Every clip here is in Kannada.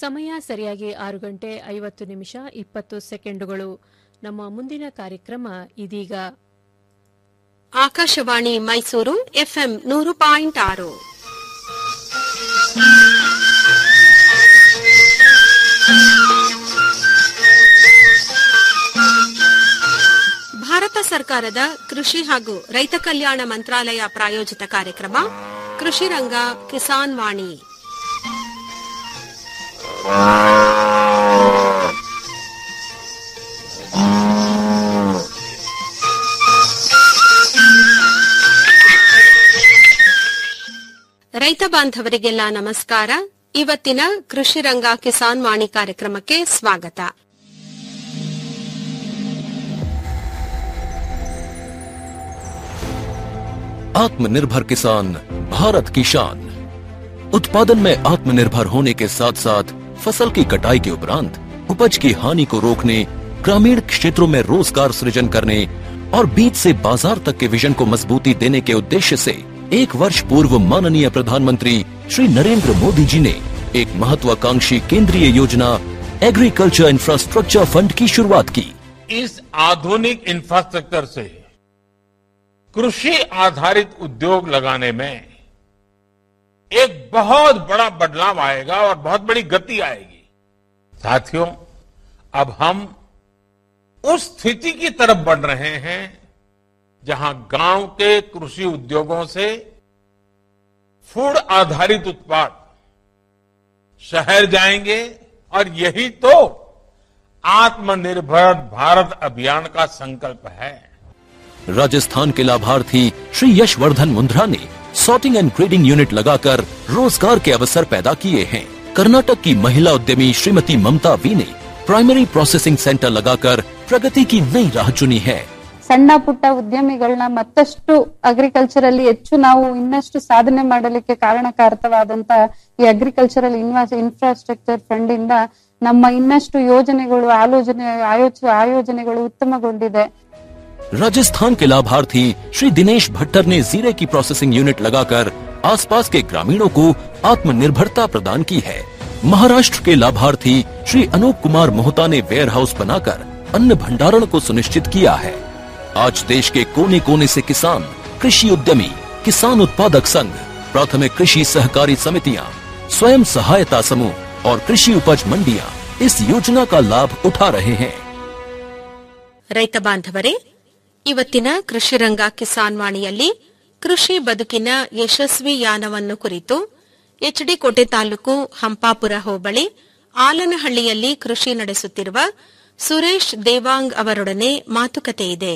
ಸಮಯ ಸರಿಯಾಗಿ ಆರು ಗಂಟೆ ಐವತ್ತು ನಿಮಿಷ ಇಪ್ಪತ್ತು ಸೆಕೆಂಡುಗಳು ನಮ್ಮ ಮುಂದಿನ ಕಾರ್ಯಕ್ರಮ ಇದೀಗ ಆಕಾಶವಾಣಿ ಮೈಸೂರು ಎಫ್ಎಂ ನೂರು ಪಾಯಿಂಟ್ ಆರು ಭಾರತ ಸರ್ಕಾರದ ಕೃಷಿ ಹಾಗೂ ರೈತ ಕಲ್ಯಾಣ ಮಂತ್ರಾಲಯ ಪ್ರಾಯೋಜಿತ ಕಾರ್ಯಕ್ರಮ ಕೃಷಿ ರಂಗ ಕಿಸಾನ್ ವಾಣಿ ರೈತ ಬಾಂಧವರಿಗೆಲ್ಲ ನಮಸ್ಕಾರ ಇವತ್ತಿನ ಕೃಷಿ ರಂಗ ಕಿಸಾನ್ ವಾಣಿ ಕಾರ್ಯಕ್ರಮಕ್ಕೆ ಸ್ವಾಗತ आत्मनिर्भर किसान भारत की शान उत्पादन में आत्मनिर्भर होने के साथ साथ फसल की कटाई के उपरांत उपज की हानि को रोकने ग्रामीण क्षेत्रों में रोजगार सृजन करने और बीज से बाजार तक के विजन को मजबूती देने के उद्देश्य से एक वर्ष पूर्व माननीय प्रधानमंत्री श्री नरेंद्र मोदी जी ने एक महत्वाकांक्षी केंद्रीय योजना एग्रीकल्चर इंफ्रास्ट्रक्चर फंड की शुरुआत की इस आधुनिक इंफ्रास्ट्रक्चर से कृषि आधारित उद्योग लगाने में एक बहुत बड़ा बदलाव आएगा और बहुत बड़ी गति आएगी साथियों अब हम उस स्थिति की तरफ बढ़ रहे हैं जहां गांव के कृषि उद्योगों से फूड आधारित उत्पाद शहर जाएंगे और यही तो आत्मनिर्भर भारत अभियान का संकल्प है राजस्थान के लाभार्थी श्री यशवर्धन मुंद्रा ने सॉर्टिंग एंड ग्रेडिंग यूनिट लगाकर रोजगार के अवसर पैदा किए हैं कर्नाटक की महिला उद्यमी श्रीमती ममता वी ने प्राइमरी प्रोसेसिंग सेंटर लगाकर प्रगति की नई राह चुनी है ಸಣ್ಣ ಪುಟ್ಟ ಉದ್ಯಮಿಗಳನ್ನ ಮತ್ತಷ್ಟು ಅಗ್ರಿಕಲ್ಚರ್ ಅಲ್ಲಿ ಹೆಚ್ಚು ನಾವು ಇನ್ನಷ್ಟು ಸಾಧನೆ ಮಾಡಲಿಕ್ಕೆ ಕಾರಣಕಾರಕವಾದಂತ ಈ ಅಗ್ರಿಕಲ್ಚರಲ್ ಇನ್ವಾಸ್ ಇನ್ಫ್ರಾಸ್ಟ್ರಕ್ಚರ್ ಫಂಡ್ ಇಂದ ನಮ್ಮ ಇನ್ನಷ್ಟು ಯೋಜನೆಗಳು ಆಲೋಚನೆ ಆಯೋಚ ಆಯೋಜನೆಗಳು ಉತ್ತಮಗೊಂಡಿದೆ राजस्थान के लाभार्थी श्री दिनेश भट्टर ने जीरे की प्रोसेसिंग यूनिट लगाकर आसपास के ग्रामीणों को आत्मनिर्भरता प्रदान की है महाराष्ट्र के लाभार्थी श्री अनूप कुमार मोहता ने वेयर हाउस बनाकर अन्न भंडारण को सुनिश्चित किया है आज देश के कोने कोने से किसान कृषि उद्यमी किसान उत्पादक संघ प्राथमिक कृषि सहकारी समितियां स्वयं सहायता समूह और कृषि उपज मंडियां इस योजना का लाभ उठा रहे हैं ರೈತ ಬಾಂಧವರೇ ಇವತ್ತಿನ ಕೃಷಿ ರಂಗ ಕಿಸಾನ್ ವಾಣಿಯಲ್ಲಿ ಕೃಷಿ ಬದುಕಿನ ಯಶಸ್ವಿ ಯಾನವನ್ನು ಕುರಿತು ಎಚ್ಡಿ ಕೋಟೆ ತಾಲೂಕು ಹಂಪಾಪುರ ಹೋಬಳಿ ಆಲನಹಳ್ಳಿಯಲ್ಲಿ ಕೃಷಿ ನಡೆಸುತ್ತಿರುವ ಸುರೇಶ್ ದೇವಾಂಗ್ ಅವರೊಡನೆ ಮಾತುಕತೆ ಇದೆ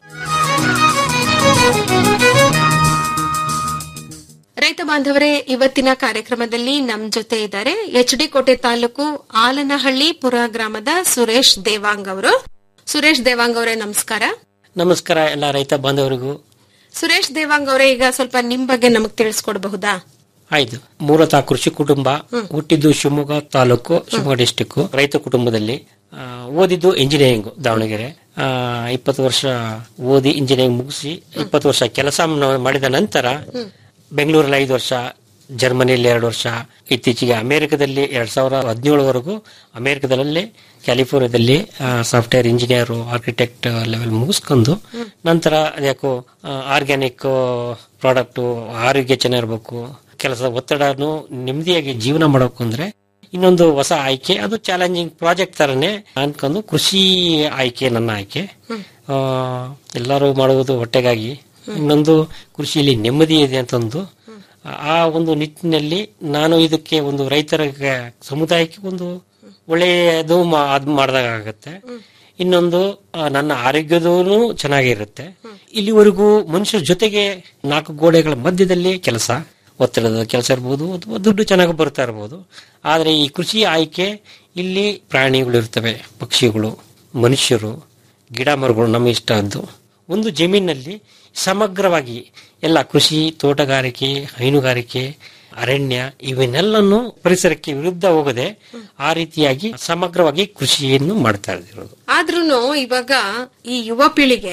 ರೈತ ಬಾಂಧವರೇ ಇವತ್ತಿನ ಕಾರ್ಯಕ್ರಮದಲ್ಲಿ ನಮ್ ಜೊತೆ ಇದ್ದಾರೆ ಎಚ್ಡಿ ಕೋಟೆ ತಾಲೂಕು ಆಲನಹಳ್ಳಿ ಪುರ ಗ್ರಾಮದ ಸುರೇಶ್ ದೇವಾಂಗ್ ಅವರು ಸುರೇಶ್ ದೇವಾಂಗ್ ಅವರೇ ನಮಸ್ಕಾರ ನಮಸ್ಕಾರ ಎಲ್ಲ ರೈತ ಬಾಂಧವರಿಗೂ ಸುರೇಶ್ ದೇವಾಂಗ್ ಅವರೇ ಈಗ ಸ್ವಲ್ಪ ನಿಮ್ ಬಗ್ಗೆ ನಮಗ್ ತಿಳಿಸ್ಕೊಡ್ಬಹುದಾ ಆಯ್ತು ಮೂಲತಃ ಕೃಷಿ ಕುಟುಂಬ ಹುಟ್ಟಿದ್ದು ಶಿವಮೊಗ್ಗ ತಾಲೂಕು ಶಿವಮೊಗ್ಗ ಡಿಸ್ಟಿಕ್ ರೈತ ಕುಟುಂಬದಲ್ಲಿ ಆ, ಓದಿದ್ದು ಇಂಜಿನಿಯರಿಂಗ್ ದಾವಣಗೆರೆ ಆ, ಇಪ್ಪತ್ತು ವರ್ಷ ಓದಿ ಇಂಜಿನಿಯರಿಂಗ್ ಮುಗಿಸಿ ಇಪ್ಪತ್ತು ವರ್ಷ ಕೆಲಸ ಮಾಡಿದ ನಂತರ ಬೆಂಗಳೂರಲ್ಲಿ ಐದು ವರ್ಷ ಜರ್ಮನಿಯಲ್ಲಿ ಎರಡು ವರ್ಷ ಇತ್ತೀಚೆಗೆ ಅಮೆರಿಕದಲ್ಲಿ ಎರಡ್ ಸಾವಿರದ ಹದಿನೇಳವರೆಗೂ ಅಮೆರಿಕದಲ್ಲೇ ಕ್ಯಾಲಿಫೋರ್ನಿಯಾದಲ್ಲಿ ಸಾಫ್ಟ್ವೇರ್ ಇಂಜಿನಿಯರ್ ಆರ್ಕಿಟೆಕ್ಟ್ ಲೆವೆಲ್ ಮುಗಿಸ್ಕೊಂಡು ನಂತರ ಯಾಕೋ ಆರ್ಗ್ಯಾನಿಕ್ ಪ್ರಾಡಕ್ಟ್ ಆರೋಗ್ಯ ಚೆನ್ನಾಗಿರ್ಬೇಕು ಕೆಲಸದ ಒತ್ತಡನು ನೆಮ್ಮದಿಯಾಗಿ ಜೀವನ ಮಾಡಬೇಕು ಅಂದ್ರೆ ಇನ್ನೊಂದು ಹೊಸ ಆಯ್ಕೆ ಅದು ಚಾಲೆಂಜಿಂಗ್ ಪ್ರಾಜೆಕ್ಟ್ ತರನೇ ಅನ್ಕೊಂಡು ಕೃಷಿ ಆಯ್ಕೆ ನನ್ನ ಆಯ್ಕೆ ಆ, ಎಲ್ಲರೂ ಮಾಡುವುದು ಹೊಟ್ಟೆಗಾಗಿ ಇನ್ನೊಂದು ಕೃಷಿಯಲ್ಲಿ ನೆಮ್ಮದಿ ಇದೆ ಅಂತಂದು ಆ ಒಂದು ನಿಟ್ಟಿನಲ್ಲಿ ನಾನು ಇದಕ್ಕೆ ಒಂದು ರೈತರ ಸಮುದಾಯಕ್ಕೆ ಒಂದು ಒಳ್ಳೆಯದು ಮಾ- ಅದ್ ಮಾಡಿದಾಗ ಆಗತ್ತೆ ಇನ್ನೊಂದು ಆ, ನನ್ನ ಆರೋಗ್ಯದೂ ಚೆನ್ನಾಗಿರುತ್ತೆ ಇಲ್ಲಿವರೆಗೂ ಮನುಷ್ಯರ ಜೊತೆಗೆ ನಾಲ್ಕು ಗೋಡೆಗಳ ಮಧ್ಯದಲ್ಲಿ ಕೆಲಸ ಒತ್ತಡದ ಕೆಲಸ ಇರ್ಬೋದು ಅಥವಾ ದುಡ್ಡು ಚೆನ್ನಾಗಿ ಬರ್ತಾ ಇರ್ಬೋದು ಆದರೆ ಈ ಕೃಷಿ ಆಯ್ಕೆ ಇಲ್ಲಿ ಪ್ರಾಣಿಗಳು ಇರ್ತವೆ ಪಕ್ಷಿಗಳು ಮನುಷ್ಯರು ಗಿಡ ಮರಗಳು ನಮ್ಮ ಇಷ್ಟ ಆದ್ದು ಒಂದು ಜಮೀನಲ್ಲಿ ಸಮಗ್ರವಾಗಿ ಎಲ್ಲ ಕೃಷಿ ತೋಟಗಾರಿಕೆ ಹೈನುಗಾರಿಕೆ ಅರಣ್ಯ ಇವನ್ನೆಲ್ಲನ್ನು ಪರಿಸರಕ್ಕೆ ವಿರುದ್ಧ ಹೋಗದೆ ಆ ರೀತಿಯಾಗಿ ಸಮಗ್ರವಾಗಿ ಕೃಷಿಯನ್ನು ಮಾಡ್ತಾ ಇರೋದು ಆದ್ರೂನು ಇವಾಗ ಈ ಯುವ ಪೀಳಿಗೆ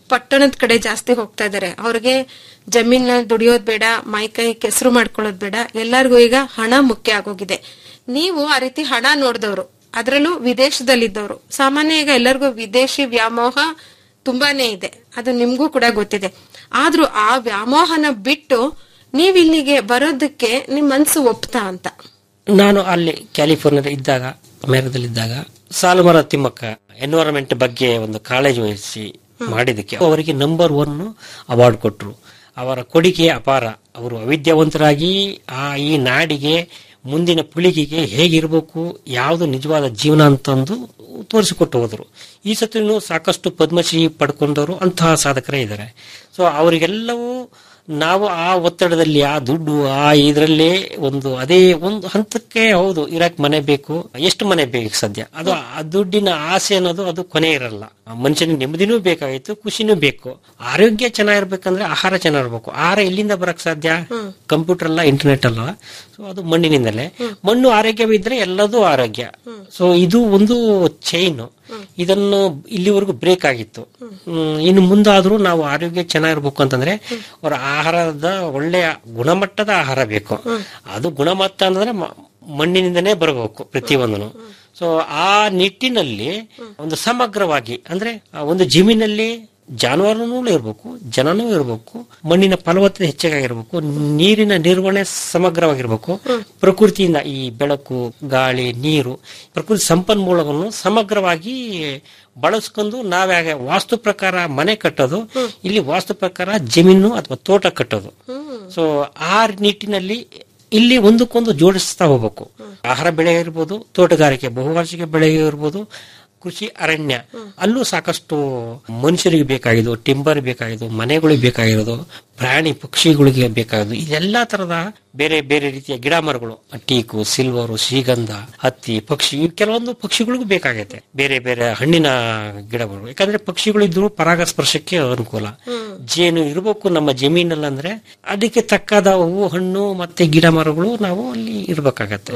ಪಟ್ಟಣದ ಕಡೆ ಜಾಸ್ತಿ ಹೋಗ್ತಾ ಇದಾರೆ ಅವ್ರಿಗೆ ಜಮೀನಲ್ಲಿ ದುಡಿಯೋದ್ ಬೇಡ ಮೈಕೈ ಕೆಸರು ಮಾಡ್ಕೊಳ್ಳೋದ್ ಬೇಡ ಎಲ್ಲರಿಗೂ ಈಗ ಹಣ ಮುಖ್ಯ ಆಗೋಗಿದೆ ನೀವು ಆ ರೀತಿ ಹಣ ನೋಡಿದವರು ಅದರಲ್ಲೂ ವಿದೇಶದಲ್ಲಿದ್ದವರು ಸಾಮಾನ್ಯ ಈಗ ಎಲ್ಲರಿಗೂ ವಿದೇಶಿ ವ್ಯಾಮೋಹ ತುಂಬಾನೇ ಇದೆ ಅದು ನಿಮ್ಗೂ ಕೂಡ ಗೊತ್ತಿದೆ ಆದ್ರೂ ಆ ವ್ಯಾಮೋಹನ ಬಿಟ್ಟು ನೀವ್ ಇಲ್ಲಿಗೆ ಬರೋದಕ್ಕೆ ನಿಮ್ ಮನ್ಸು ಒಪ್ತಾ ಅಂತ ನಾನು ಅಲ್ಲಿ ಕ್ಯಾಲಿಫೋರ್ನಿಯಾದ ಇದ್ದಾಗ ಅಮೆರಿಕದಲ್ಲಿದ್ದಾಗ ಸಾಲುಮರ ತಿಮ್ಮಕ್ಕ ಎನ್ವೈರನ್ಮೆಂಟ್ ಬಗ್ಗೆ ಒಂದು ಕಾಳಜಿ ವಹಿಸಿ ಮಾಡಿದಕ್ಕೆ ಅವರಿಗೆ ನಂಬರ್ ಒನ್ ಅವಾರ್ಡ್ ಕೊಟ್ಟರು ಅವರ ಕೊಡುಗೆ ಅಪಾರ ಅವರು ಅವಿದ್ಯಾವಂತರಾಗಿ ಆ ಈ ನಾಡಿಗೆ ಮುಂದಿನ ಪೀಳಿಗೆಗೆ ಹೇಗಿರಬೇಕು ಯಾವುದು ನಿಜವಾದ ಜೀವನ ಅಂತಂದು ತೋರಿಸಿಕೊಟ್ಟು ಹೋದರು ಈ ಸತಿನೂ ಸಾಕಷ್ಟು ಪದ್ಮಶ್ರೀ ಪಡ್ಕೊಂಡವರು ಅಂತಹ ಸಾಧಕರೇ ಇದ್ದಾರೆ ಸೊ ಅವರಿಗೆಲ್ಲವೂ ನಾವು ಆ ಒತ್ತಡದಲ್ಲಿ ಆ ದುಡ್ಡು ಆ ಇದರಲ್ಲೇ ಒಂದು ಅದೇ ಒಂದು ಹಂತಕ್ಕೆ ಹೌದು ಇರಕ್ ಮನೆ ಬೇಕು ಎಷ್ಟು ಮನೆ ಬೇಕು ಸದ್ಯ ಅದು ಆ ದುಡ್ಡಿನ ಆಸೆ ಅನ್ನೋದು ಅದು ಕೊನೆ ಇರಲ್ಲ ಮನುಷ್ಯನಿಗೆ ನೆಮ್ಮದಿನೂ ಬೇಕಾಗಿತ್ತು ಖುಷಿನೂ ಬೇಕು ಆರೋಗ್ಯ ಚೆನ್ನಾಗಿರ್ಬೇಕಂದ್ರೆ ಆಹಾರ ಚೆನ್ನಾಗಿರ್ಬೇಕು ಆಹಾರ ಎಲ್ಲಿಂದ ಬರಕ್ ಸಾಧ್ಯ ಕಂಪ್ಯೂಟರ್ ಅಲ್ಲ ಇಂಟರ್ನೆಟ್ ಅಲ್ಲ ಸೊ ಅದು ಮಣ್ಣಿನಿಂದಲೇ ಮಣ್ಣು ಆರೋಗ್ಯವಿದ್ರೆ ಎಲ್ಲದೂ ಆರೋಗ್ಯ ಸೊ ಇದು ಒಂದು ಚೈನ್ ಇದನ್ನು ಇಲ್ಲಿವರೆಗೂ ಬ್ರೇಕ್ ಆಗಿತ್ತು ಹ್ಮ್, ಇನ್ನು ಮುಂದಾದ್ರೂ ನಾವು ಆರೋಗ್ಯ ಚೆನ್ನಾಗಿರ್ಬೇಕು ಅಂತಂದ್ರೆ ಅವರ ಆಹಾರದ ಒಳ್ಳೆಯ ಗುಣಮಟ್ಟದ ಆಹಾರ ಬೇಕು ಅದು ಗುಣಮಟ್ಟ ಅಂದ್ರೆ ಮ- ಮಣ್ಣಿನಿಂದನೇ ಬರಬೇಕು ಪ್ರತಿಯೊಂದನು ಸೊ ಆ ನಿಟ್ಟಿನಲ್ಲಿ ಒಂದು ಸಮಗ್ರವಾಗಿ ಅಂದ್ರೆ ಆ ಒಂದು ಜಮೀನಲ್ಲಿ ಜಾನುವಾರುನೂ ಇರಬೇಕು ಜನನೂ ಇರಬೇಕು ಮಣ್ಣಿನ ಫಲವತ್ತತೆ ಹೆಚ್ಚಾಗಿರ್ಬೇಕು ನೀರಿನ ನಿರ್ವಹಣೆ ಸಮಗ್ರವಾಗಿರ್ಬೇಕು ಪ್ರಕೃತಿಯಿಂದ ಈ ಬೆಳಕು ಗಾಳಿ ನೀರು ಪ್ರಕೃತಿ ಸಂಪನ್ಮೂಲವನ್ನು ಸಮಗ್ರವಾಗಿ ಬಳಸ್ಕೊಂಡು ನಾವ್ಯಾಗ ವಾಸ್ತು ಪ್ರಕಾರ ಮನೆ ಕಟ್ಟೋದು ಇಲ್ಲಿ ವಾಸ್ತು ಪ್ರಕಾರ ಜಮೀನು ಅಥವಾ ತೋಟ ಕಟ್ಟೋದು ಸೊ ಆ ನಿಟ್ಟಿನಲ್ಲಿ ಇಲ್ಲಿ ಒಂದಕ್ಕೊಂದು ಜೋಡಿಸ್ತಾ ಹೋಗ್ಬೇಕು ಆಹಾರ ಬೆಳೆ ಇರ್ಬೋದು ತೋಟಗಾರಿಕೆ ಬಹುವಾರ್ಷಿಕ ಬೆಳೆ ಇರ್ಬೋದು ಕೃಷಿ ಅರಣ್ಯ ಅಲ್ಲೂ ಸಾಕಷ್ಟು ಮನುಷ್ಯರಿಗೆ ಬೇಕಾಗಿದ್ದು ಟಿಂಬರ್ ಬೇಕಾಗಿದ್ದು ಮನೆಗಳಿಗೆ ಬೇಕಾಗಿರೋದು ಪ್ರಾಣಿ ಪಕ್ಷಿಗಳಿಗೆ ಬೇಕಾಗಿದ್ದು ಇದೆಲ್ಲಾ ತರದ ಬೇರೆ ಬೇರೆ ರೀತಿಯ ಗಿಡ ಮರಗಳು ಟೀಕು ಸಿಲ್ವರು ಶ್ರೀಗಂಧ ಹತ್ತಿ ಪಕ್ಷಿ ಇವ್ ಕೆಲವೊಂದು ಪಕ್ಷಿಗಳಿಗೂ ಬೇಕಾಗೈತೆ ಬೇರೆ ಬೇರೆ ಹಣ್ಣಿನ ಗಿಡಗಳು ಯಾಕಂದ್ರೆ ಪಕ್ಷಿಗಳಿದ್ರು ಪರಾಗಸ್ಪರ್ಶಕ್ಕೆ ಅನುಕೂಲ ಜೇನು ಇರಬೇಕು ನಮ್ಮ ಜಮೀನಲ್ಲಿ ಅಂದ್ರೆ ಅದಕ್ಕೆ ತಕ್ಕಾದ ಹೂವು ಹಣ್ಣು ಮತ್ತೆ ಗಿಡ ಮರಗಳು ನಾವು ಅಲ್ಲಿ ಇರ್ಬೇಕಾಗತ್ತೆ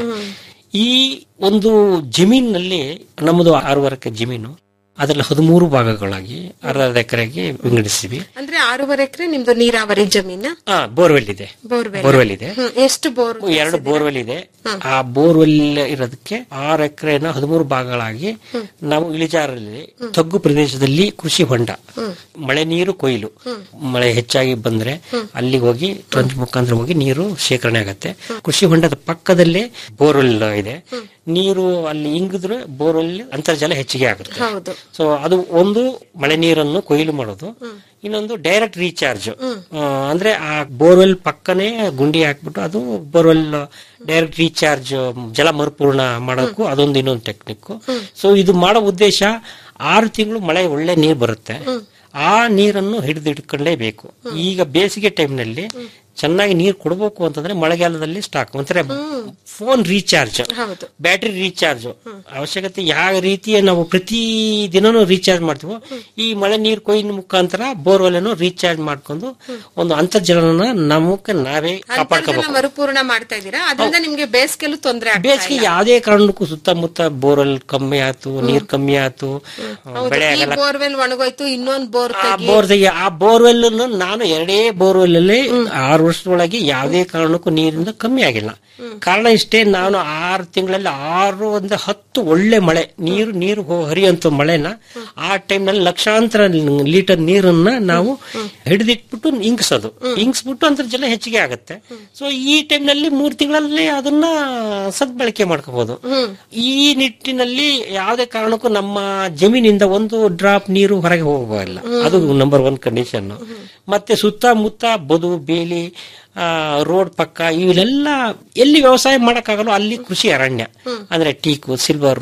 ಈ ಒಂದು ಜಮೀನಿನಲ್ಲಿ ನಮ್ಮದು ಆರೂವರೆ ಎಕರೆ ಜಮೀನು ಅದರಲ್ಲಿ ಹದಿಮೂರು ಭಾಗಗಳಾಗಿ ಅರ್ಧ ಎಕರೆಗೆ ವಿಂಗಡಿಸಿವಿ ಅಂದ್ರೆ ಆರೂವರೆ ಎಕರೆ ನಿಮ್ದು ನೀರಾವರಿ ಜಮೀನ ಆ ಬೋರ್ವೆಲ್ ಇದೆ ಬೋರ್ವೆಲ್ ಬೋರ್ವೆಲ್ ಇದೆ ಹ್ಮ್, ಎಷ್ಟು ಬೋರ್ ಎರಡು ಬೋರ್ವೆಲ್ ಇದೆ ಆ ಬೋರ್ವೆಲ್ ಇರೋದಕ್ಕೆ ಆರು ಎಕರೆನ ಹದಿಮೂರು ಭಾಗಗಳಾಗಿ ನಾವು ಇಳಿಜಾರಲ್ಲಿ ತಗ್ಗು ಪ್ರದೇಶದಲ್ಲಿ ಕೃಷಿ ಹೊಂಡ ಮಳೆ ನೀರು ಕೊಯ್ಲು ಮಳೆ ಹೆಚ್ಚಾಗಿ ಬಂದ್ರೆ ಅಲ್ಲಿಗೆ ಹೋಗಿ ಟ್ರಂಚ್ ಮುಖಾಂತರ ಹೋಗಿ ನೀರು ಶೇಖರಣೆ ಆಗತ್ತೆ ಕೃಷಿ ಹೊಂಡದ ಪಕ್ಕದಲ್ಲೇ ಬೋರ್ವೆಲ್ ಇದೆ ನೀರು ಅಲ್ಲಿ ಇಂಗಿದ್ರೆ ಬೋರ್ವೆಲ್ ಅಂತರ್ಜಲ ಹೆಚ್ಚಿಗೆ ಆಗುತ್ತೆ ಹೌದು ಸೊ ಅದು ಒಂದು ಮಳೆ ನೀರನ್ನು ಕೊಯ್ಲು ಮಾಡೋದು ಇನ್ನೊಂದು ಡೈರೆಕ್ಟ್ ರೀಚಾರ್ಜ್ ಅಂದ್ರೆ ಆ ಬೋರ್ವೆಲ್ ಪಕ್ಕನೆ ಗುಂಡಿ ಹಾಕ್ಬಿಟ್ಟು ಅದು ಬೋರ್ವೆಲ್ ಡೈರೆಕ್ಟ್ ರೀಚಾರ್ಜ್ ಜಲ ಮರುಪೂರ್ಣ ಮಾಡೋಕ್ಕೂ ಅದೊಂದು ಇನ್ನೊಂದು ಟೆಕ್ನಿಕ್ ಸೊ ಇದು ಮಾಡೋ ಉದ್ದೇಶ ಆರು ತಿಂಗಳು ಮಳೆ ಒಳ್ಳೆ ನೀರು ಬರುತ್ತೆ ಆ ನೀರನ್ನು ಹಿಡಿದು ಇಟ್ಕೊಳ್ಳೇಬೇಕು ಈಗ ಬೇಸಿಗೆ ಟೈಮ್ನಲ್ಲಿ ಚೆನ್ನಾಗಿ ನೀರು ಕೊಡಬೇಕು ಅಂತಂದ್ರೆ ಮಳೆಗಾಲದಲ್ಲಿ ಸ್ಟಾಕ್ ಒಂಥರ ಫೋನ್ ರೀಚಾರ್ಜ್ ಹೌದು ಬ್ಯಾಟ್ರಿ ರೀಚಾರ್ಜ್ ಅವಶ್ಯಕತೆ ಯಾವ ರೀತಿಯ ನಾವು ಪ್ರತಿ ದಿನನೂ ರೀಚಾರ್ಜ್ ಮಾಡ್ತೀವೋ ಈ ಮಳೆ ನೀರು ಕೊಯ್ಲಿನ ಮುಖಾಂತರ ಬೋರ್ವೆಲ್ ಅನ್ನು ರೀಚಾರ್ಜ್ ಮಾಡ್ಕೊಂಡು ಒಂದು ಅಂತರ್ಜಲನ ನಮಕ್ಕೆ ನಾವೇ ಅಂತರ್ಜಲ ಕಾಪಾಡ್ಕೋಬೇಕು ಮರುಪೂರ್ಣ ಮಾಡ್ತಾ ಇದ್ದೀರಾ ಅದರಿಂದ ನಿಮ್ಗೆ ಬೇಸಿಗೆಲ್ಲೂ ತೊಂದರೆ ಆಗ್ತಾ ಬೇಸಿಗೆ ಯಾವುದೇ ಕಾರಣಕ್ಕೂ ಸುತ್ತಮುತ್ತ ಬೋರ್ವೆಲ್ ಕಮ್ಮಿ ಆಯ್ತು ನೀರ್ ಕಮ್ಮಿ ಆಯ್ತು ಬೆಳೆ ಈ ಆಗಲ್ಲ ಬೋರ್ವೆಲ್ ಒಣಗೋಯ್ತು ಇನ್ನೊಂದ್ ಬೋರ್ ಆ ಬೋರ್ ಆ ಬೋರ್ವೆಲ್ ನಾನು ಎರಡೇ ಬೋರ್ವೆಲ್ ಅಲ್ಲಿ ಆರು ವರ್ಷದೊಳಗೆ ಯಾವುದೇ ಕಾರಣಕ್ಕೂ ನೀರಿಂದ ಕಮ್ಮಿ ಆಗಿಲ್ಲ ಕಾರಣ ಇಷ್ಟೇ ನಾನು ಆರು ತಿಂಗಳಲ್ಲಿ ಆರು ಒಂದು ಹತ್ತು ಒಳ್ಳೆ ಮಳೆ ನೀರು ನೀರು ಹೋ- ಹರಿಯುವಂತ ಮಳೆನ ಆ ಟೈಮ್ ನಲ್ಲಿ ಲಕ್ಷಾಂತರ ಲೀಟರ್ ನೀರನ್ನ ನಾವು ಹಿಡಿದಿಟ್ಬಿಟ್ಟು ಇಂಗಿಸೋದು ಇಂಗಿಸ್ಬಿಟ್ಟು ಅಂತರ್ಜಲ ಹೆಚ್ಚಿಗೆ ಆಗುತ್ತೆ ಸೊ ಈ ಟೈಮ್ ನಲ್ಲಿ ಮೂರ್ ತಿಂಗಳಲ್ಲಿ ಅದನ್ನ ಸದ್ಬಳಕೆ ಮಾಡ್ಕೋಬಹುದು ಈ ನಿಟ್ಟಿನಲ್ಲಿ ಯಾವುದೇ ಕಾರಣಕ್ಕೂ ನಮ್ಮ ಜಮೀನಿಂದ ಒಂದು ಡ್ರಾಪ್ ನೀರು ಹೊರಗೆ ಹೋಗಬಲ್ಲ ಅದು ನಂಬರ್ ಒನ್ ಕಂಡೀಷನ್ ಮತ್ತೆ ಸುತ್ತಮುತ್ತ ಬದು ಬೇಲಿ ಆ, ರೋಡ್ ಪಕ್ಕ ಇವೆಲ್ಲ ಎಲ್ಲಿ ವ್ಯವಸಾಯ ಮಾಡಕ್ಕಾಗಲ್ಲ ಅಲ್ಲಿ ಕೃಷಿ ಅರಣ್ಯ ಅಂದ್ರೆ ಟೀಕು ಸಿಲ್ವರ್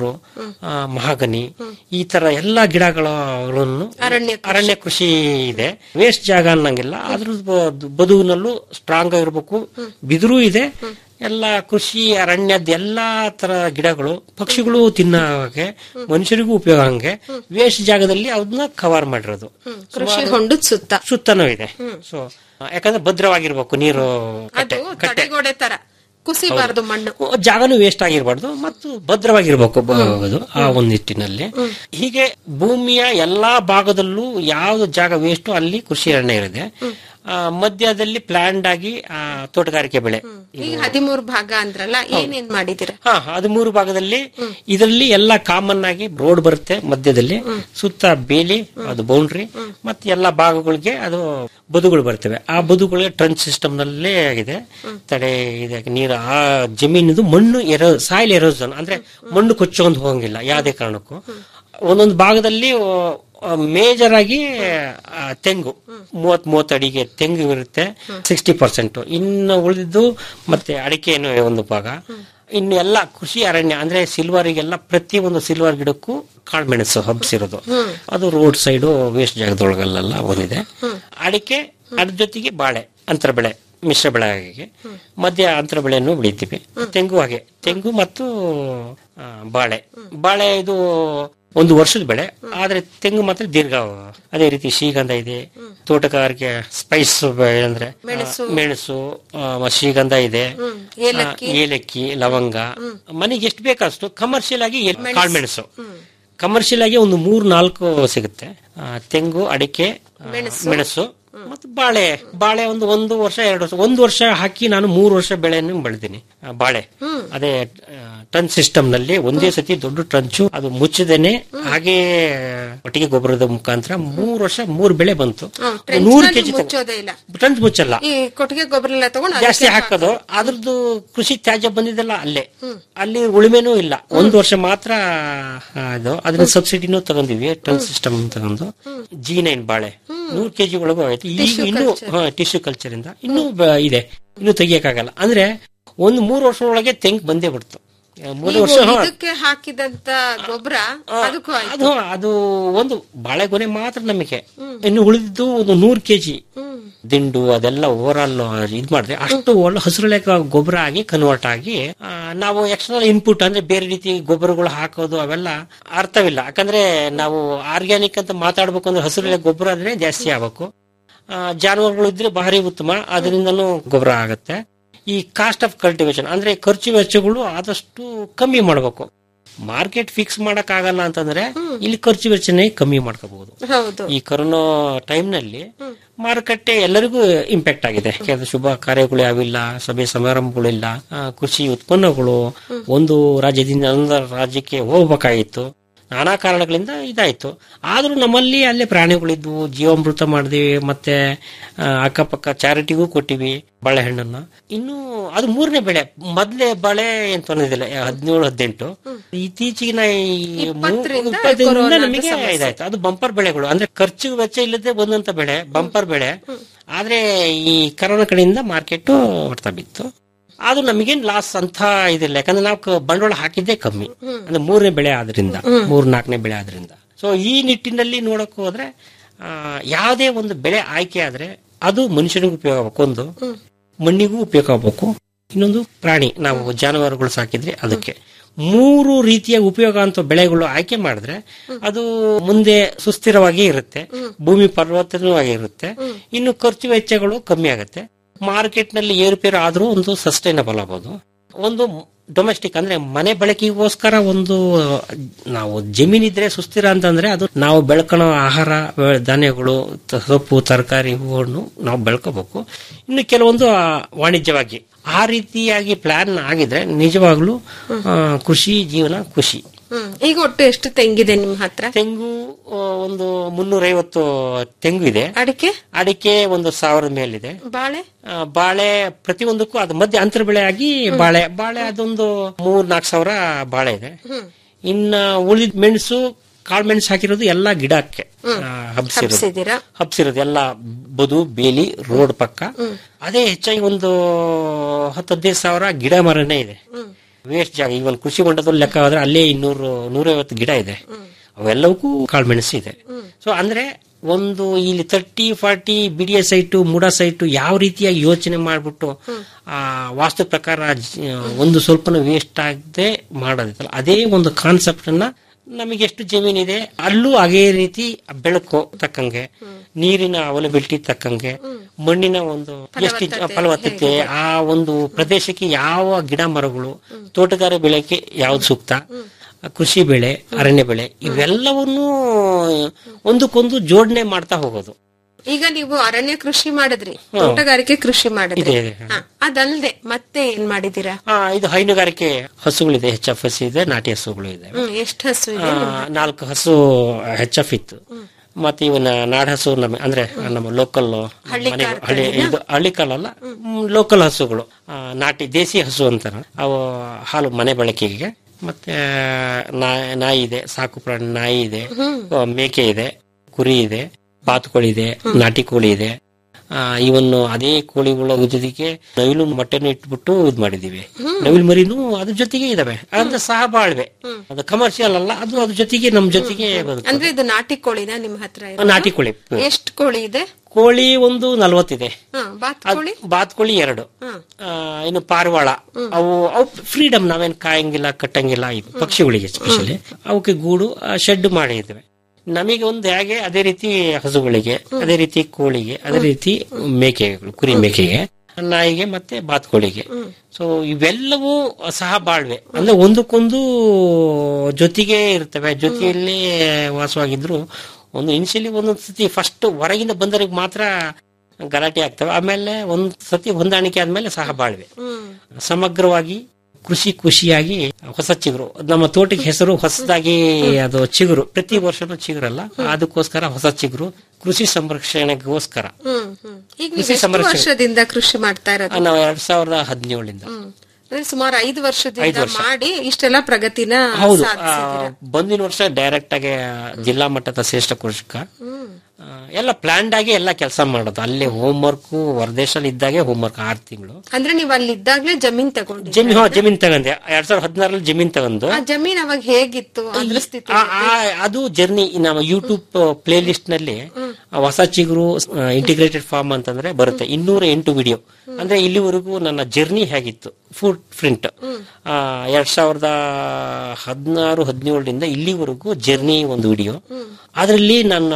ಮಹಾಗನಿ ಈ ತರ ಎಲ್ಲಾ ಗಿಡಗಳನ್ನು ಅರಣ್ಯ ಅರಣ್ಯ ಕೃಷಿ ಇದೆ ವೇಸ್ಟ್ ಜಾಗ ಅನ್ನಂಗಿಲ್ಲ ಅದ್ರ ಬ- ಬದುವಿನಲ್ಲೂ ಸ್ಟ್ರಾಂಗ್ ಆಗಿರ್ಬೇಕು ಬಿದಿರು ಇದೆ ಎಲ್ಲ ಕೃಷಿ ಅರಣ್ಯದ ಎಲ್ಲಾ ತರ ಗಿಡಗಳು ಪಕ್ಷಿಗಳು ತಿನ್ನೋಕೆ ಮನುಷ್ಯರಿಗೂ ಉಪಯೋಗ ಹಂಗೆ ವೇಸ್ಟ್ ಜಾಗದಲ್ಲಿ ಅದನ್ನ ಕವರ್ ಮಾಡಿರೋದು ಕೃಷಿ ಹೊಂಡದ ಸುತ್ತ ಸುತ್ತನೂ ಇದೆ ಸೊ ಯಾಕಂದ್ರೆ ಭದ್ರವಾಗಿರ್ಬೇಕು ನೀರು ಕಟ್ಟೆ ಅದು ಕಟ್ಟೆ ತಡೆಗೋಡೆ ತರ ಕುಸಿಬಾರದು ಮಣ್ಣು ಜಾಗನೂ ವೇಸ್ಟ್ ಆಗಿರಬಾರ್ದು ಮತ್ತು ಭದ್ರವಾಗಿರ್ಬೇಕು ಬ- ಅದು ಆ ಒಂದು ನಿಟ್ಟಿನಲ್ಲಿ ಹೀಗೆ ಭೂಮಿಯ ಎಲ್ಲಾ ಭಾಗದಲ್ಲೂ ಯಾವ್ದು ಜಾಗ ವೇಸ್ಟ್ ಅಲ್ಲಿ ಕೃಷಿ ಅರಣ್ಯ ಇದೆ ಆ, ಮಧ್ಯದಲ್ಲಿ ಪ್ಲಾನ್ಡ್ ಆಗಿ ಆ, ತೋಟಗಾರಿಕೆ ಬೆಳೆ ಈಗ ಹದಿಮೂರು ಭಾಗ ಅಂದ್ರಲ್ಲ ಏನೇನ್ ಮಾಡಿದಿರ ಹಾ ಹದಿಮೂರು ಭಾಗದಲ್ಲಿ ಇದರಲ್ಲಿ ಎಲ್ಲ ಕಾಮನ್ ಆಗಿ ರೋಡ್ ಬರುತ್ತೆ ಮಧ್ಯದಲ್ಲಿ ಸುತ್ತ ಬೇಲಿ ಅದು ಬೌಂಡ್ರಿ ಮತ್ತೆ ಎಲ್ಲ ಭಾಗಗಳಿಗೆ ಅದು ಬದುಗಳು ಬರ್ತವೆ ಆ ಬದುಗಳಿಗೆ ಟ್ರಂಚ್ ಸಿಸ್ಟಮ್ ನಲ್ಲೇ ಆಗಿದೆ ತಡೆ ಇದೆ ನೀರು ಆ ಜಮೀನಿದು ಮಣ್ಣು ಎರೋ ಸಾಯಿಲ್ ಎರೋಸನ್ ಅಂದ್ರೆ ಮಣ್ಣು ಕೊಚ್ಚೊಂದು ಹೋಗಂಗಿಲ್ಲ ಯಾವುದೇ ಕಾರಣಕ್ಕೂ ಒಂದೊಂದು ಭಾಗದಲ್ಲಿ ಮೇಜರ್ ಆಗಿ ಆ, ತೆಂಗು ಮೂವತ್ ಮೂವತ್ತು ಅಡಿಗೆ ತೆಂಗು ಇರುತ್ತೆ ಸಿಕ್ಸ್ಟಿ ಪರ್ಸೆಂಟ್ ಇನ್ನು ಉಳಿದಿದ್ದು ಮತ್ತೆ ಅಡಿಕೆನು ಒಂದು ಭಾಗ ಇನ್ನು ಎಲ್ಲ ಕೃಷಿ ಅರಣ್ಯ ಅಂದ್ರೆ ಸಿಲ್ವರಿಗೆಲ್ಲ ಪ್ರತಿ ಒಂದು ಸಿಲ್ವರ್ ಗಿಡಕ್ಕೂ ಕಾಳುಮೆಣಸು ಹಬ್ಸಿರೋದು ಅದು ರೋಡ್ ಸೈಡು ವೇಸ್ಟ್ ಜಾಗದೊಳಗಲ್ಲೆಲ್ಲ ಒಂದಿದೆ ಅಡಿಕೆ ಅದ್ರ ಜೊತೆಗೆ ಬಾಳೆ ಅಂತರ ಬೆಳೆ ಮಿಶ್ರ ಬೆಳೆ ಆಗಿ ಮಧ್ಯ ಅಂತರ ಬೆಳೆಯನ್ನು ಬೆಳಿತೀವಿ ತೆಂಗು ಹಾಗೆ ತೆಂಗು ಮತ್ತು ಆ, ಬಾಳೆ ಬಾಳೆ ಇದು ಒಂದು ವರ್ಷದ ಬೆಳೆ ಆದ್ರೆ ತೆಂಗು ಮಾತ್ರ ದೀರ್ಘ ಅದೇ ರೀತಿ ಶ್ರೀಗಂಧ ಇದೆ ತೋಟಗಾರಿಕೆ ಸ್ಪೈಸ್ ಅಂದ್ರೆ ಆ, ಮೆಣಸು ಆ, ಶ್ರೀಗಂಧ ಇದೆ ಆ, ಏಲಕ್ಕಿ ಲವಂಗ ಮನೆಗೆ ಎಷ್ಟು ಬೇಕಷ್ಟು ಕಮರ್ಷಿಯಲ್ ಆಗಿ ಎಲ್- ಕಾಳುಮೆಣಸು ಕಮರ್ಷಿಯಲ್ ಆಗಿ ಒಂದು ಮೂರ್ ನಾಲ್ಕು ಸಿಗುತ್ತೆ ಆ, ತೆಂಗು ಅಡಿಕೆ ಆ, ಮೆಣಸು ಮತ್ತು ಬಾಳೆ ಬಾಳೆ ಒಂದು ಒಂದು ವರ್ಷ ಎರಡು ವರ್ಷ ಒಂದು ವರ್ಷ ಹಾಕಿ ನಾನು ಮೂರು ವರ್ಷ ಬೆಳೆಯನ್ನು ಬೆಳೆದೀನಿ ಆ, ಬಾಳೆ ಅದೇ ಟ್ರಂಚ್ ಸಿಸ್ಟಮ್ ನಲ್ಲಿ ಒಂದೇ ಸತಿ ದೊಡ್ಡ ಟ್ರಂಚು ಅದು ಮುಚ್ಚದೇನೆ ಹಾಗೆ ಒಟ್ಟಿಗೆ ಗೊಬ್ಬರದ ಮುಖಾಂತರ ಮೂರು ವರ್ಷ ಮೂರು ಬೆಳೆ ಬಂತು trench ನೂರು ನಲ್ಲಿ ಕೆಜಿ ಮುಚ್ಚೋದೇ ಇಲ್ಲ. ಟ್ರಂಚ್ ಮುಚ್ಚಲ್ಲ ಈ ಕೊಟ್ಟಿಗೆ ಗೊಬ್ಬರ ಎಲ್ಲ ತಗೊಂಡು ಜಾಸ್ತಿ ಹಾಕೋದು ಅದ್ರದ್ದು ಕೃಷಿ ತ್ಯಾಜ್ಯ ಬಂದಿದ್ದಲ್ಲ ಅಲ್ಲೇ ಅಲ್ಲಿ ಉಳಿಮೆನೂ ಇಲ್ಲ ಒಂದು ವರ್ಷ ಮಾತ್ರ ಆ, ಇದು ಅದನ್ನ ಸಬ್ಸಿಡಿನೂ ತಗೊಂಡಿವಿ ಟನ್ ಸಿಸ್ಟಮ್ ತಗೊಂಡು ಜಿ ನೈನ್ ಬಾಳೆ ನೂರು ಕೆಜಿ ಒಳಗೂ ಆಯ್ತು ಈಗ ಇನ್ನೂ ಟಿಶ್ಯೂ ಕಲ್ಚರ್ ಇಂದ ಇನ್ನೂ ಬ- ಇದೆ ಇನ್ನೂ ತೆಗಿಯಕ್ಕಾಗಲ್ಲ ಅಂದ್ರೆ ಒಂದು ಮೂರು ವರ್ಷ ಒಳಗೆ ತೆಂಗ್ ಬಂದೇ ಬಿಡ್ತು ಆ, ಮೂರು ವರ್ಷ ಹಾ, ಇದಕ್ಕೆ ಹಾಕಿದಂತ ಗೊಬ್ಬರ ಅದಕ್ಕೂ ಆಯ್ತು ಅದು ಅದು ಒಂದು ಬಾಳೆಗೊನೆ ಮಾತ್ರ ನಮಗೆ ಇನ್ನು ಉಳಿದಿದ್ದು ಒಂದು ನೂರು ಕೆಜಿ ದಿಂಡು ಅದೆಲ್ಲ ಓವರ್ ಆಲ್ ಇದ್ ಮಾಡಿದ್ರೆ ಅಷ್ಟು ಒಳ್ಳೆ ಹಸಿರುಳೆ ಗೊಬ್ಬರ ಆಗಿ ಕನ್ವರ್ಟ್ ಆಗಿ ಆ, ನಾವು ಎಕ್ಸ್ಟರ್ನಲ್ ಇನ್ಪುಟ್ ಅಂದ್ರೆ ಬೇರೆ ರೀತಿ ಗೊಬ್ಬರಗಳು ಹಾಕೋದು ಅವೆಲ್ಲ ಅರ್ಥವಿಲ್ಲ ಯಾಕಂದ್ರೆ ನಾವು ಆರ್ಗ್ಯಾನಿಕ್ ಅಂತ ಮಾತಾಡ್ಬೇಕು ಅಂದ್ರೆ ಹಸಿರುಳೆ ಗೊಬ್ಬರ ಅಂದ್ರೆ ಜಾಸ್ತಿ ಆಗ್ಬೇಕು ಆ, ಜಾನುವಾರುಗಳು ಇದ್ರೆ ಭಾರಿ ಉತ್ತಮ ಅದರಿಂದನೂ ಗೊಬ್ಬರ ಆಗುತ್ತೆ ಈ ಕಾಸ್ಟ್ ಆಫ್ ಕಲ್ಟಿವೇಶನ್ ಅಂದ್ರೆ ಖರ್ಚು ವೆಚ್ಚಗಳು ಆದಷ್ಟು ಕಮ್ಮಿ ಮಾಡಬೇಕು ಮಾರ್ಕೆಟ್ ಫಿಕ್ಸ್ ಮಾಡಕ್ ಆಗಲ್ಲ ಅಂತಂದ್ರೆ ಇಲ್ಲಿ ಖರ್ಚು ವೆಚ್ಚನೇ ಕಮ್ಮಿ ಮಾಡ್ಕೋಬಹುದು ಹೌದು ಈ ಕೊರೋನಾ ಟೈಮ್ ನಲ್ಲಿ ಮಾರುಕಟ್ಟೆ ಎಲ್ಲರಿಗೂ ಇಂಪ್ಯಾಕ್ಟ್ ಆಗಿದೆ ಯಾಕಂದ್ರೆ ಶುಭ ಕಾರ್ಯಗಳು ಯಾವಿಲ್ಲ ಸಭೆ ಸಮಾರಂಭಗಳಿಲ್ಲ ಆ, ಕೃಷಿ ಉತ್ಪನ್ನಗಳು ಒಂದು ರಾಜ್ಯದಿಂದ ಇನ್ನೊಂದು ರಾಜ್ಯಕ್ಕೆ ಹೋಗ್ಬೇಕಾಗಿತ್ತು ನಾನಾ ಕಾರಣಗಳಿಂದ ಇದಾಯ್ತು ಆದ್ರೂ ನಮ್ಮಲ್ಲಿ ಅಲ್ಲೇ ಪ್ರಾಣಿಗಳಿದ್ವು ಜೀವಾಮೃತ ಮಾಡಿದ್ವಿ ಮತ್ತೆ ಆ, ಅಕ್ಕಪಕ್ಕ ಚಾರಿಟಿಗೂ ಕೊಟ್ಟಿವಿ ಬಾಳೆಹಣ್ಣನ್ನ ಇನ್ನು ಅದು ಮೂರನೇ ಬೆಳೆ ಮೊದ್ಲೇ ಬಾಳೆ ಅಂತ ಅನ್ನೋದಿಲ್ಲ ಹದಿನೇಳು ಹದಿನೆಂಟು ಇತ್ತೀಚಿನ ಈ ಮೂ- ಇಪ್ಪತ್ತರಿಂದ ಇಪ್ಪತ್ತರಿಂದ ಕೊರೋನಾದ ನಮಗೆ ಸಮಸ್ಯೆ. ಇದಾಯ್ತು ಅದು ಬಂಪರ್ ಬೆಳೆಗಳು ಅಂದ್ರೆ ಖರ್ಚು ವೆಚ್ಚ ಇಲ್ಲದೆ ಬಂದಂತ ಬೆಳೆ ಬಂಪರ್ ಬೆಳೆ ಆದ್ರೆ ಈ ಕರೋನಾ ಕಡೆಯಿಂದ ಮಾರ್ಕೆಟ್ ಹೊಡ್ತಾ ಬಿತ್ತು ಅದು ನಮಗೇನ್ ಲಾಸ್ ಅಂತ ಇದಿಲ್ಲ ಯಾಕಂದ್ರೆ ನಾವು ಕ- ಬಂಡವಾಳ ಹಾಕಿದ್ದೇ ಕಮ್ಮಿ ಅಂದ್ರೆ ಮೂರನೇ ಬೆಳೆ ಆದ್ರಿಂದ ಮೂರ್ ನಾಲ್ಕನೇ ಬೆಳೆ ಆದ್ರಿಂದ ಸೊ ಈ ನಿಟ್ಟಿನಲ್ಲಿ ನೋಡಕ್ ಹೋದ್ರೆ ಆ, ಯಾವುದೇ ಒಂದು ಬೆಳೆ ಆಯ್ಕೆ ಆದ್ರೆ ಅದು ಮನುಷ್ಯನಿಗೂ ಉಪಯೋಗ ಆಗ್ಬೇಕು ಒಂದು ಮಣ್ಣಿಗೂ ಉಪಯೋಗ ಆಗ್ಬೇಕು ಇನ್ನೊಂದು ಪ್ರಾಣಿ ನಾವು ಜಾನುವಾರುಗಳು ಸಾಕಿದ್ರೆ ಅದಕ್ಕೆ ಮೂರು ರೀತಿಯ ಉಪಯೋಗ ಅಂತ ಬೆಳೆಗಳು ಆಯ್ಕೆ ಮಾಡಿದ್ರೆ ಅದು ಮುಂದೆ ಸುಸ್ಥಿರವಾಗಿ ಇರುತ್ತೆ ಭೂಮಿ ಫಲವತ್ತವಾಗಿ ಇರುತ್ತೆ ಇನ್ನು ಖರ್ಚು ವೆಚ್ಚಗಳು ಕಮ್ಮಿ ಆಗುತ್ತೆ ಮಾರ್ಕೆಟ್ ನಲ್ಲಿ ಏರುಪೇರು ಆದ್ರೂ ಒಂದು ಸಸ್ಟೈನಬಲ್ ಆಗ್ಬೋದು ಒಂದು ಡೊಮೆಸ್ಟಿಕ್ ಅಂದ್ರೆ ಮನೆ ಬಳಕೆಗೋಸ್ಕರ ಒಂದು ನಾವು ಜಮೀನಿದ್ರೆ ಸುಸ್ಥಿರ ಅಂತಂದ್ರೆ ಅದು ನಾವು ಬೆಳ್ಕೊಳೋ ಆಹಾರ ಬೆ- ಧಾನ್ಯಗಳು ತ- ಸೊಪ್ಪು ತರಕಾರಿ ಹೂವನ್ನು ನಾವು ಬೆಳ್ಕೋಬೇಕು ಇನ್ನು ಕೆಲವೊಂದು ಆ, ವಾಣಿಜ್ಯವಾಗಿ ಆ ರೀತಿಯಾಗಿ ಪ್ಲಾನ್ ಆಗಿದ್ರೆ ನಿಜವಾಗ್ಲೂ ಆ, ಕೃಷಿ ಜೀವನ ಖುಷಿ ಹ್ಮ್ ಈಗ ಒಟ್ಟು ಎಷ್ಟು ತೆಂಗಿದೆ ನಿಮ್ ಹತ್ರ ತೆಂಗು ಆ, ಒಂದು ಮುನ್ನೂರೈವತ್ತು ತೆಂಗು ಇದೆ ಅಡಿಕೆ ಅಡಿಕೆ ಒಂದು ಸಾವಿರದ ಮೇಲಿದೆ ಬಾಳೆ ಆ, ಬಾಳೆ ಪ್ರತಿಯೊಂದಕ್ಕೂ ಅದು ಮಧ್ಯೆ ಅಂತರ ಬೆಳೆ ಆಗಿ ಬಾಳೆ ಬಾಳೆ ಅದೊಂದು ಮೂರ್ ನಾಲ್ಕು ಸಾವಿರ ಬಾಳೆ ಇದೆ ಇನ್ನ ಉಳಿದ ಮೆಣಸು ಕಾಳು ಮೆಣಸು ಹಾಕಿರೋದು ಎಲ್ಲ ಗಿಡಕ್ಕೆ ಆ, ಹಬ್ಸಿರೋದು ಹಬ್ಸಿದ್ದೀರಾ? ಹಬ್ಸಿರೋದು ಎಲ್ಲ ಬದು ಬೇಲಿ ರೋಡ್ ಪಕ್ಕ ಅದೇ ಹೆಚ್ಚಾಗಿ ಒಂದು ಹತ್ತು ಹದಿನೈದು ಸಾವಿರ ಗಿಡ ಮರನೇ ಇದೆ ವೇಸ್ಟ್ ಜಾಗ ಈಗ ಒಂದು ಕೃಷಿ ಹೊಂಡದಲ್ಲಿ ಲೆಕ್ಕ ಹೋದ್ರೆ ಅಲ್ಲೇ ಇನ್ನೂರು ನೂರೈವತ್ತು ಗಿಡ ಇದೆ ಅವೆಲ್ಲವಕ್ಕೂ ಕಾಳುಮೆಣಸು ಇದೆ ಸೊ ಅಂದ್ರೆ ಒಂದು ಇಲ್ಲಿ thirty forty BDA site MUDA site ಯಾವ ರೀತಿಯಾಗಿ ಯೋಚನೆ ಮಾಡ್ಬಿಟ್ಟು ಆ ವಾಸ್ತು ಪ್ರಕಾರ ಜ- ಒಂದು ಸ್ವಲ್ಪನೂ ವೇಸ್ಟ್ ಆಗದೆ ಮಾಡೋದಿತ್ತಲ್ಲ ಅದೇ ಒಂದು ಕಾನ್ಸೆಪ್ಟ್ ಅನ್ನ ನಮಗೆ ಎಷ್ಟು ಜಮೀನಿದೆ ಅಲ್ಲೂ ಅದೇ ರೀತಿ ಬೆಳಕು ತಕ್ಕಂಗೆ ನೀರಿನ ಅವೈಲಬಿಲಿಟಿ ತಕ್ಕಂಗೆ ಮಣ್ಣಿನ ಒಂದು ಎಷ್ಟು ಜ- ಫಲವತ್ತತೆ ಆ ಒಂದು ಪ್ರದೇಶಕ್ಕೆ ಯಾವ ಗಿಡ ಮರಗಳು ತೋಟಗಾರ ಬೆಳೆಗೆ ಯಾವ್ದು ಸೂಕ್ತ ಕೃಷಿ ಬೆಳೆ ಅರಣ್ಯ ಬೆಳೆ ಇವೆಲ್ಲವನ್ನೂ ಒಂದಕ್ಕೊಂದು ಜೋಡಣೆ ಮಾಡ್ತಾ ಹೋಗೋದು ಈಗ ನೀವು ಅರಣ್ಯ ಕೃಷಿ ಮಾಡಿದ್ರಿ ತೋಟಗಾರಿಕೆ ಕೃಷಿ ಮಾಡಿದ್ರಿ ಇದೆ, ಇದೆ. ಹಾ, ಅದಲ್ದೆ ಮತ್ತೆ ಏನ್ ಮಾಡಿದೀರಾ ಆ, ಇದು ಹೈನುಗಾರಿಕೆ ಹಸುಗಳಿದೆ ಎಚ್ ಎಫ್ ಎಸ್ ಇದೆ ನಾಟಿ ಹಸುಗಳು ಇದೆ ಹ್ಮ್ ಎಷ್ಟ್ ಹಸು ಇದೆ ಆ, ನಾಲ್ಕು ಹಸು ಹೆಚ್ ಎಫ್ ಇತ್ತು ಮತ್ತೆ ಇವನ ನಾಡ ಹಸು ನಮ್ಮ ಅಂದ್ರೆ ನಮ್ಮ ಲೋಕಲ್ ಮನೆ ಹಳ್ಳಿ ಇದು ಹಳ್ಳಿ ಕಾಲಲ್ಲ ಲೋಕಲ್ ಹಸುಗಳು ಆ, ನಾಟಿ ದೇಸಿ ಹಸು ಅಂತಾರ ಅವು ಹಾಲು ಮನೆ ಬಳಕೆಗೆ ಮತ್ತೆ ನಾ- ನಾಯಿ ಇದೆ ಸಾಕು ಪ್ರಾಣಿ ನಾಯಿ ಇದೆ ಆ, ಮೇಕೆ ಇದೆ ಕುರಿ ಇದೆ ಬಾತುಕೋಳಿ ಇದೆ ನಾಟಿ ಕೋಳಿ ಇದೆ ಇವನ್ನು ಅದೇ ಕೋಳಿಗಳ ಜೊತೆಗೆ ನವಿಲು ಮೊಟ್ಟೆನ ಇಟ್ಬಿಟ್ಟು ಇದ್ ಮಾಡಿದೀವಿ ನವಿಲು ಮರಿನೂ ಅದ್ರ ಜೊತೆಗೆ ಇದಾವೆ ಅಂದ್ರೆ ಸಹ ಬಾಳ್ವೆ ಅದು ಕಮರ್ಷಿಯಲ್ ಅಲ್ಲ ಅದು ಅದ್ರ ಜೊತೆಗೆ ನಮ್ ಜೊತೆಗೆ ಬದುಕು. ಅಂದ್ರೆ ಇದು ನಾಟಿ ಕೋಳಿನ ನಿಮ್ ಹತ್ರ ಇರೋದು? ನಾಟಿ ಕೋಳಿ ಎಷ್ಟ್ ಕೋಳಿ ಇದೆ ಕೋಳಿ ಒಂದು ನಲ್ವತ್ತಿದೆ ಹಾ ಬಾತ್ ಅದ್- ಕೋಳಿ ಬಾತ್ಕೋಳಿ ಎರಡು ಹಾ. ಆ, ಇನ್ನು ಪಾರಿವಾಳ ಅವು ಅವು ಫ್ರೀಡಮ್ ನಾವೇನ್ ಕಾಯಂಗಿಲ್ಲ ಕಟ್ಟಂಗಿಲ್ಲ ಇದು ಪಕ್ಷಿಗಳಿಗೆ ಸ್ಪೆಷಲಿ ಅವಕ್ಕೆ ಗೂಡು ಶೆಡ್ ಮಾಡಿದ್ವಿ ನಮಗೆ ಒಂದು ಹೇಗೆ ಅದೇ ರೀತಿ ಹಸುಗಳಿಗೆ ಅದೇ ರೀತಿ ಕೋಳಿಗೆ ಅದೇ ರೀತಿ ಮೇಕೆಗಳು ಕುರಿ ಮೇಕೆಗೆ ನಾಯಿಗೆ ಮತ್ತೆ ಬಾತ್ಕೋಳಿಗೆ ಸೊ ಇವೆಲ್ಲವೂ ಸಹ ಬಾಳ್ವೆ ಅಂದ್ರೆ ಒಂದಕ್ಕೊಂದು ಜೊತೆಗೆ ಇರ್ತವೆ ಜೊತೆಯಲ್ಲಿ ವಾಸವಾಗಿದ್ರು ಒಂದು ಇನಿಷಿಯಲಿ ಒಂದೊಂದು ಸತಿ ಫಸ್ಟ್ ಹೊರಗಿಂದ ಬಂದವರಿಗೆ ಮಾತ್ರ ಗಲಾಟೆ ಆಗ್ತವೆ ಆಮೇಲೆ ಒಂದ್ ಸತಿ ಹೊಂದಾಣಿಕೆ ಆದ್ಮೇಲೆ ಸಹ ಬಾಳ್ವೆ ಸಮಗ್ರವಾಗಿ ಕೃಷಿ ಖುಷಿಯಾಗಿ ಹೊಸ ಚಿಗುರು ನಮ್ಮ ತೋಟಕ್ಕೆ ಹೆಸರು ಹೊಸದಾಗಿ ಅದು ಚಿಗುರು ಪ್ರತಿ ವರ್ಷನೂ ಚಿಗುರಲ್ಲ ಅದಕ್ಕೋಸ್ಕರ ಹೊಸ ಚಿಗುರು ಕೃಷಿ ಸಂರಕ್ಷಣೆಗೋಸ್ಕರ ಹ್ಮ್ ಹ್ಮ್ ಈಗ ನೀವು ಕೃಷಿ ಎಷ್ಟು ಸಂರಕ್ಷಣೆ. ವರ್ಷದಿಂದ ಕೃಷಿ ಮಾಡ್ತಾ ಇರೋದು ನಾವು ಎರಡ್ ಸಾವಿರದ ಹದಿನೇಳರಿಂದ ಹ್ಮ್. ಅಂದ್ರೆ ಸುಮಾರು ಐದು ವರ್ಷದಿಂದ ಮಾಡಿ ಇಷ್ಟೆಲ್ಲ ಪ್ರಗತಿನ ಹೌದು ಆ, ಸಾಧಿಸಿದ್ದೀರಾ. ಬಂದಿನ ವರ್ಷ ಡೈರೆಕ್ಟ್ ಆಗಿ ಜಿಲ್ಲಾ ಮಟ್ಟದ ಶ್ರೇಷ್ಠ ಕೃಷಿಕ ಆ, ಎಲ್ಲ ಪ್ಲಾನ್ಡ್ ಆಗಿ ಎಲ್ಲ ಕೆಲಸ ಮಾಡೋದು ಅಲ್ಲೇ ಹೋಮ್ ವರ್ಕ್ ಹೊರದೇಶದಲ್ಲಿ ಇದ್ದಾಗೆ ಹೋಮ್ ವರ್ಕ್ ಆರು ತಿಂಗಳು ಅಂದ್ರೆ ನೀವು ಅಲ್ಲಿ ಇದ್ದಾಗ್ಲೇ ಜಮೀನ್ ತಗೊಂಡಿ ಜಮೀನ್ ಹಾ, ಜಮೀನ್ ತಗೊಂಡೆ ಎರಡ್ ಸಾವಿರದ ಹದಿನಾರಲ್ಲಿ ಜಮೀನ್ ತಗೊಂಡು ಆ ಜಮೀನ್ ಅವಾಗ ಹೇಗಿತ್ತು ಅದ್ರ ಸ್ಥಿತಿ ಆ- ಆ- ಅದು ಜರ್ನಿ ನಮ್ಮ ಯೂಟ್ಯೂಬ್ ಪ್ಲೇ ಲಿಸ್ಟ್ ನಲ್ಲಿ ಆ ಹೊಸ ಚಿಗುರು ಇಂಟಿಗ್ರೇಟೆಡ್ ಫಾರ್ಮ್ ಅಂತಂದ್ರೆ ಬರುತ್ತೆ ಇನ್ನೂರ ಎಂಟು ವಿಡಿಯೋ ಅಂದ್ರೆ ಇಲ್ಲಿವರೆಗೂ ನನ್ನ ಜರ್ನಿ ಹೇಗಿತ್ತು ಫುಟ್ ಪ್ರಿಂಟ್ ಎರಡ್ ಸಾವಿರದ ಹದಿನಾರು ಹದಿನೇಳರಿಂದ ಇಲ್ಲಿವರೆಗೂ ಜರ್ನಿ ಒಂದು ವಿಡಿಯೋ ಅದರಲ್ಲಿ ನನ್ನ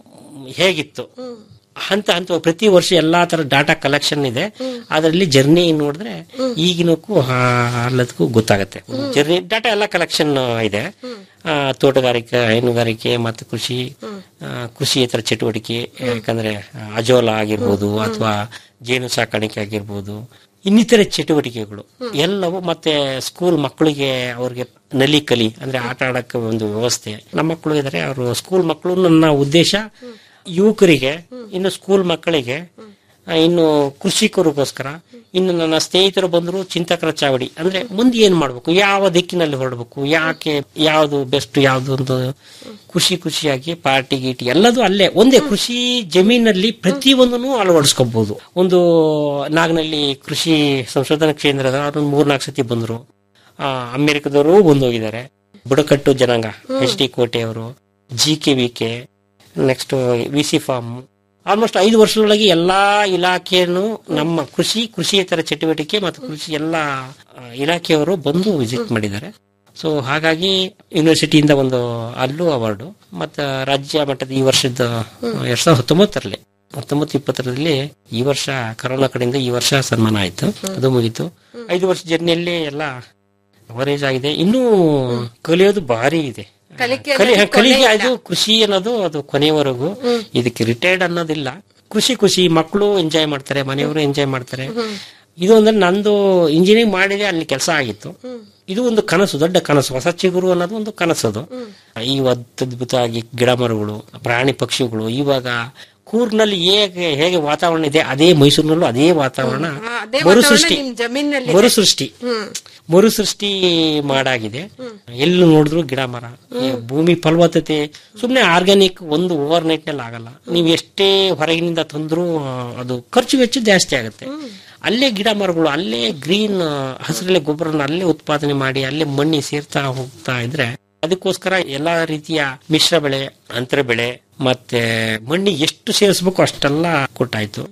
ಹೇಗಿತ್ತು ಹಂತ ಹಂತ ಪ್ರತಿ ವರ್ಷ ಎಲ್ಲಾ ತರ ಡಾಟಾ ಕಲೆಕ್ಷನ್ ಇದೆ ಅದರಲ್ಲಿ ಜರ್ನಿ ನೋಡಿದ್ರೆ ಈಗಿನಕ್ಕೂ ಎಲ್ಲದಕ್ಕೂ ಗೊತ್ತಾಗುತ್ತೆ ಜರ್ನಿ ಡಾಟಾ ಎಲ್ಲ ಕಲೆಕ್ಷನ್ ಇದೆ ಆ, ತೋಟಗಾರಿಕೆ ಹೈನುಗಾರಿಕೆ ಮತ್ತು ಕೃಷಿ ಆ, ಕೃಷಿಯೇತರ ಚಟುವಟಿಕೆ ಯಾಕಂದ್ರೆ ಆ, ಅಜೋಲ ಆಗಿರ್ಬೋದು ಅಥವಾ ಜೇನು ಸಾಕಾಣಿಕೆ ಆಗಿರ್ಬೋದು ಇನ್ನಿತರೆ ಚಟುವಟಿಕೆಗಳು ಎಲ್ಲವೂ ಮತ್ತೆ ಸ್ಕೂಲ್ ಮಕ್ಕಳಿಗೆ ಅವ್ರಿಗೆ ನಲಿ ಕಲಿ ಅಂದ್ರೆ ಆಟ ಆಡಕ್ಕೆ ಒಂದು ವ್ಯವಸ್ಥೆ ನಮ್ಮ ಮಕ್ಕಳು ಇದಾರೆ ಅವರು ಸ್ಕೂಲ್ ಮಕ್ಕಳು ನನ್ನ ಉದ್ದೇಶ ಯುವಕರಿಗೆ ಇನ್ನು ಸ್ಕೂಲ್ ಮಕ್ಕಳಿಗೆ ಆ, ಇನ್ನು ಕೃಷಿಕರಿಗೋಸ್ಕರ ಇನ್ನು ನನ್ನ ಸ್ನೇಹಿತರು ಬಂದ್ರು ಚಿಂತಕರ ಚಾವಡಿ ಅಂದ್ರೆ ಮುಂದೆ ಏನ್ ಮಾಡ್ಬೇಕು ಯಾವ ದಿಕ್ಕಿನಲ್ಲಿ ಹೊರಡ್ಬೇಕು ಯಾಕೆ ಯಾವ್ದು ಬೆಸ್ಟ್ ಯಾವ್ದು ಒಂದು ಖುಷಿ ಖುಷಿಯಾಗಿ ಪಾರ್ಟಿ ಗೀಟಿ ಎಲ್ಲದೂ ಅಲ್ಲೇ ಒಂದೇ ಕೃಷಿ ಜಮೀನಲ್ಲಿ ಪ್ರತಿಯೊಂದನ್ನು ಅಳವಡಿಸ್ಕೋಬಹುದು ಒಂದು ನಾಗನಲ್ಲಿ ಕೃಷಿ ಸಂಶೋಧನಾ ಕೇಂದ್ರದ ಅವ್ರೊಂದು ಮೂರ್ನಾಲ್ಕು ಸತಿ ಬಂದ್ರು ಆ, ಅಮೆರಿಕದವರು ಬಂದು ಹೋಗಿದ್ದಾರೆ ಬುಡಕಟ್ಟು ಜನಾಂಗ ಎಚ್ ಡಿ ಕೋಟೆಯವರು G K V K next V C farm almost ಐದು ವರ್ಷದೊಳಗೆ ಎಲ್ಲಾ ಇಲಾಖೆಯನ್ನು ನಮ್ಮ ಕೃಷಿ ಕೃಷಿಯೇತರ ಚಟುವಟಿಕೆ ಮತ್ತು ಕೃಷಿ ಎಲ್ಲಾ ಆ, ಇಲಾಖೆಯವರು ಬಂದು ವಿಸಿಟ್ ಮಾಡಿದ್ದಾರೆ ಸೊ ಹಾಗಾಗಿ ಯೂನಿವರ್ಸಿಟಿಯಿಂದ ಒಂದು ಅಲ್ಲೂ ಅವಾರ್ಡು ಮತ್ತು ರಾಜ್ಯ ಮಟ್ಟದ ಈ ವರ್ಷದ ಎರಡ್ ಸಾವಿರದ ಹತ್ತೊಂಬತ್ತರಲ್ಲಿ ಹತ್ತೊಂಬತ್ತು ಇಪ್ಪತ್ತರಲ್ಲಿ ಈ ವರ್ಷ ಕರೋನಾ ಕಡೆಯಿಂದ ಈ ವರ್ಷ ಸನ್ಮಾನ ಆಯ್ತು ಅದು ಮುಗೀತು ಐದು ವರ್ಷ ಜರ್ನಿಯಲ್ಲಿ ಎಲ್ಲ ಅವರೇಜ್ ಆಗಿದೆ ಇನ್ನೂ ಕಲಿಯೋದು ಭಾರಿ ಇದೆ ಕಲಿಕೆ ಕಲಿ ಅನ್ನೋದು ಕಲಿಗೆ ಕೊನೆ ಅದು ಕೃಷಿ ಅನ್ನೋದು ಅದು ಕೊನೆಯವರೆಗೂ ಇದಕ್ಕೆ ರಿಟೈರ್ಡ್ ಅನ್ನೋದಿಲ್ಲ ಖುಷಿ ಖುಷಿ ಮಕ್ಕಳು ಎಂಜಾಯ್ ಮಾಡ್ತಾರೆ ಮನೆಯವರು ಎಂಜಾಯ್ ಮಾಡ್ತಾರೆ ಇದು ಅಂದ್ರೆ ನಂದು ಇಂಜಿನಿಯರಿಂಗ್ ಮಾಡಿದೆ ಅಲ್ಲಿ ಕೆಲಸ ಆಗಿತ್ತು ಇದು ಒಂದು ಕನಸು ದೊಡ್ಡ ಕನಸು ಹೊಸ ಚಿಗುರು ಅನ್ನೋದು ಒಂದು ಕನಸು ಅದು ಈ ಅದ್ಭುತವಾಗಿ ಗಿಡ ಮರಗಳು ಪ್ರಾಣಿ ಪಕ್ಷಿಗಳು ಇವಾಗ ಕೂರ್ನಲ್ಲಿ ಹೇಗೆ ಹೇಗೆ ವಾತಾವರಣ ಇದೆ ಅದೇ ಮೈಸೂರಿನಲ್ಲೂ ಅದೇ ವಾತಾವರಣ ಹಾ, ಅದೇ ಮರು ವಾತಾವರಣ ಸೃಷ್ಟಿ ನಿಮ್ ಜಮೀನಲ್ಲಿ ಮರು ಸೃಷ್ಟಿ ಹ್ಮ್ ಮರು ಸೃಷ್ಟಿ ಮಾಡಾಗಿದೆ ಎಲ್ಲಿ ನೋಡಿದ್ರು ಗಿಡ ಮರ ಈ ಭೂಮಿ ಫಲವತ್ತತೆ ಸುಮ್ನೆ ಆರ್ಗ್ಯಾನಿಕ್ ಒಂದು ಓವರ್ ನೈಟ್ ನಲ್ಲಿ ಆಗಲ್ಲ ನೀವು ಎಷ್ಟೇ ಹೊರಗಿನಿಂದ ತಂದ್ರು ಆ, ಅದು ಖರ್ಚು ವೆಚ್ಚ ಜಾಸ್ತಿ ಆಗುತ್ತೆ ಅಲ್ಲೇ ಗಿಡ ಮರಗಳು ಅಲ್ಲೇ ಗ್ರೀನ್ ಹಸಿರಲೆ ಗೊಬ್ಬರನ ಅಲ್ಲೇ ಉತ್ಪಾದನೆ ಮಾಡಿ ಅಲ್ಲೇ ಮಣ್ಣಿ ಸೇರ್ತಾ ಹೋಗ್ತಾ ಇದ್ರೆ ಅದಕ್ಕೋಸ್ಕರ ಎಲ್ಲಾ ರೀತಿಯ ಮಿಶ್ರ ಬೆಳೆ ಅಂತರ ಬೆಳೆ ಮತ್ತೆ ಮಣ್ಣಿಗೆ ಎಷ್ಟು ಸೇರಿಸ್ಬೇಕು ಅಷ್ಟೆಲ್ಲ ಕೊಟ್ಟಾಯ್ತು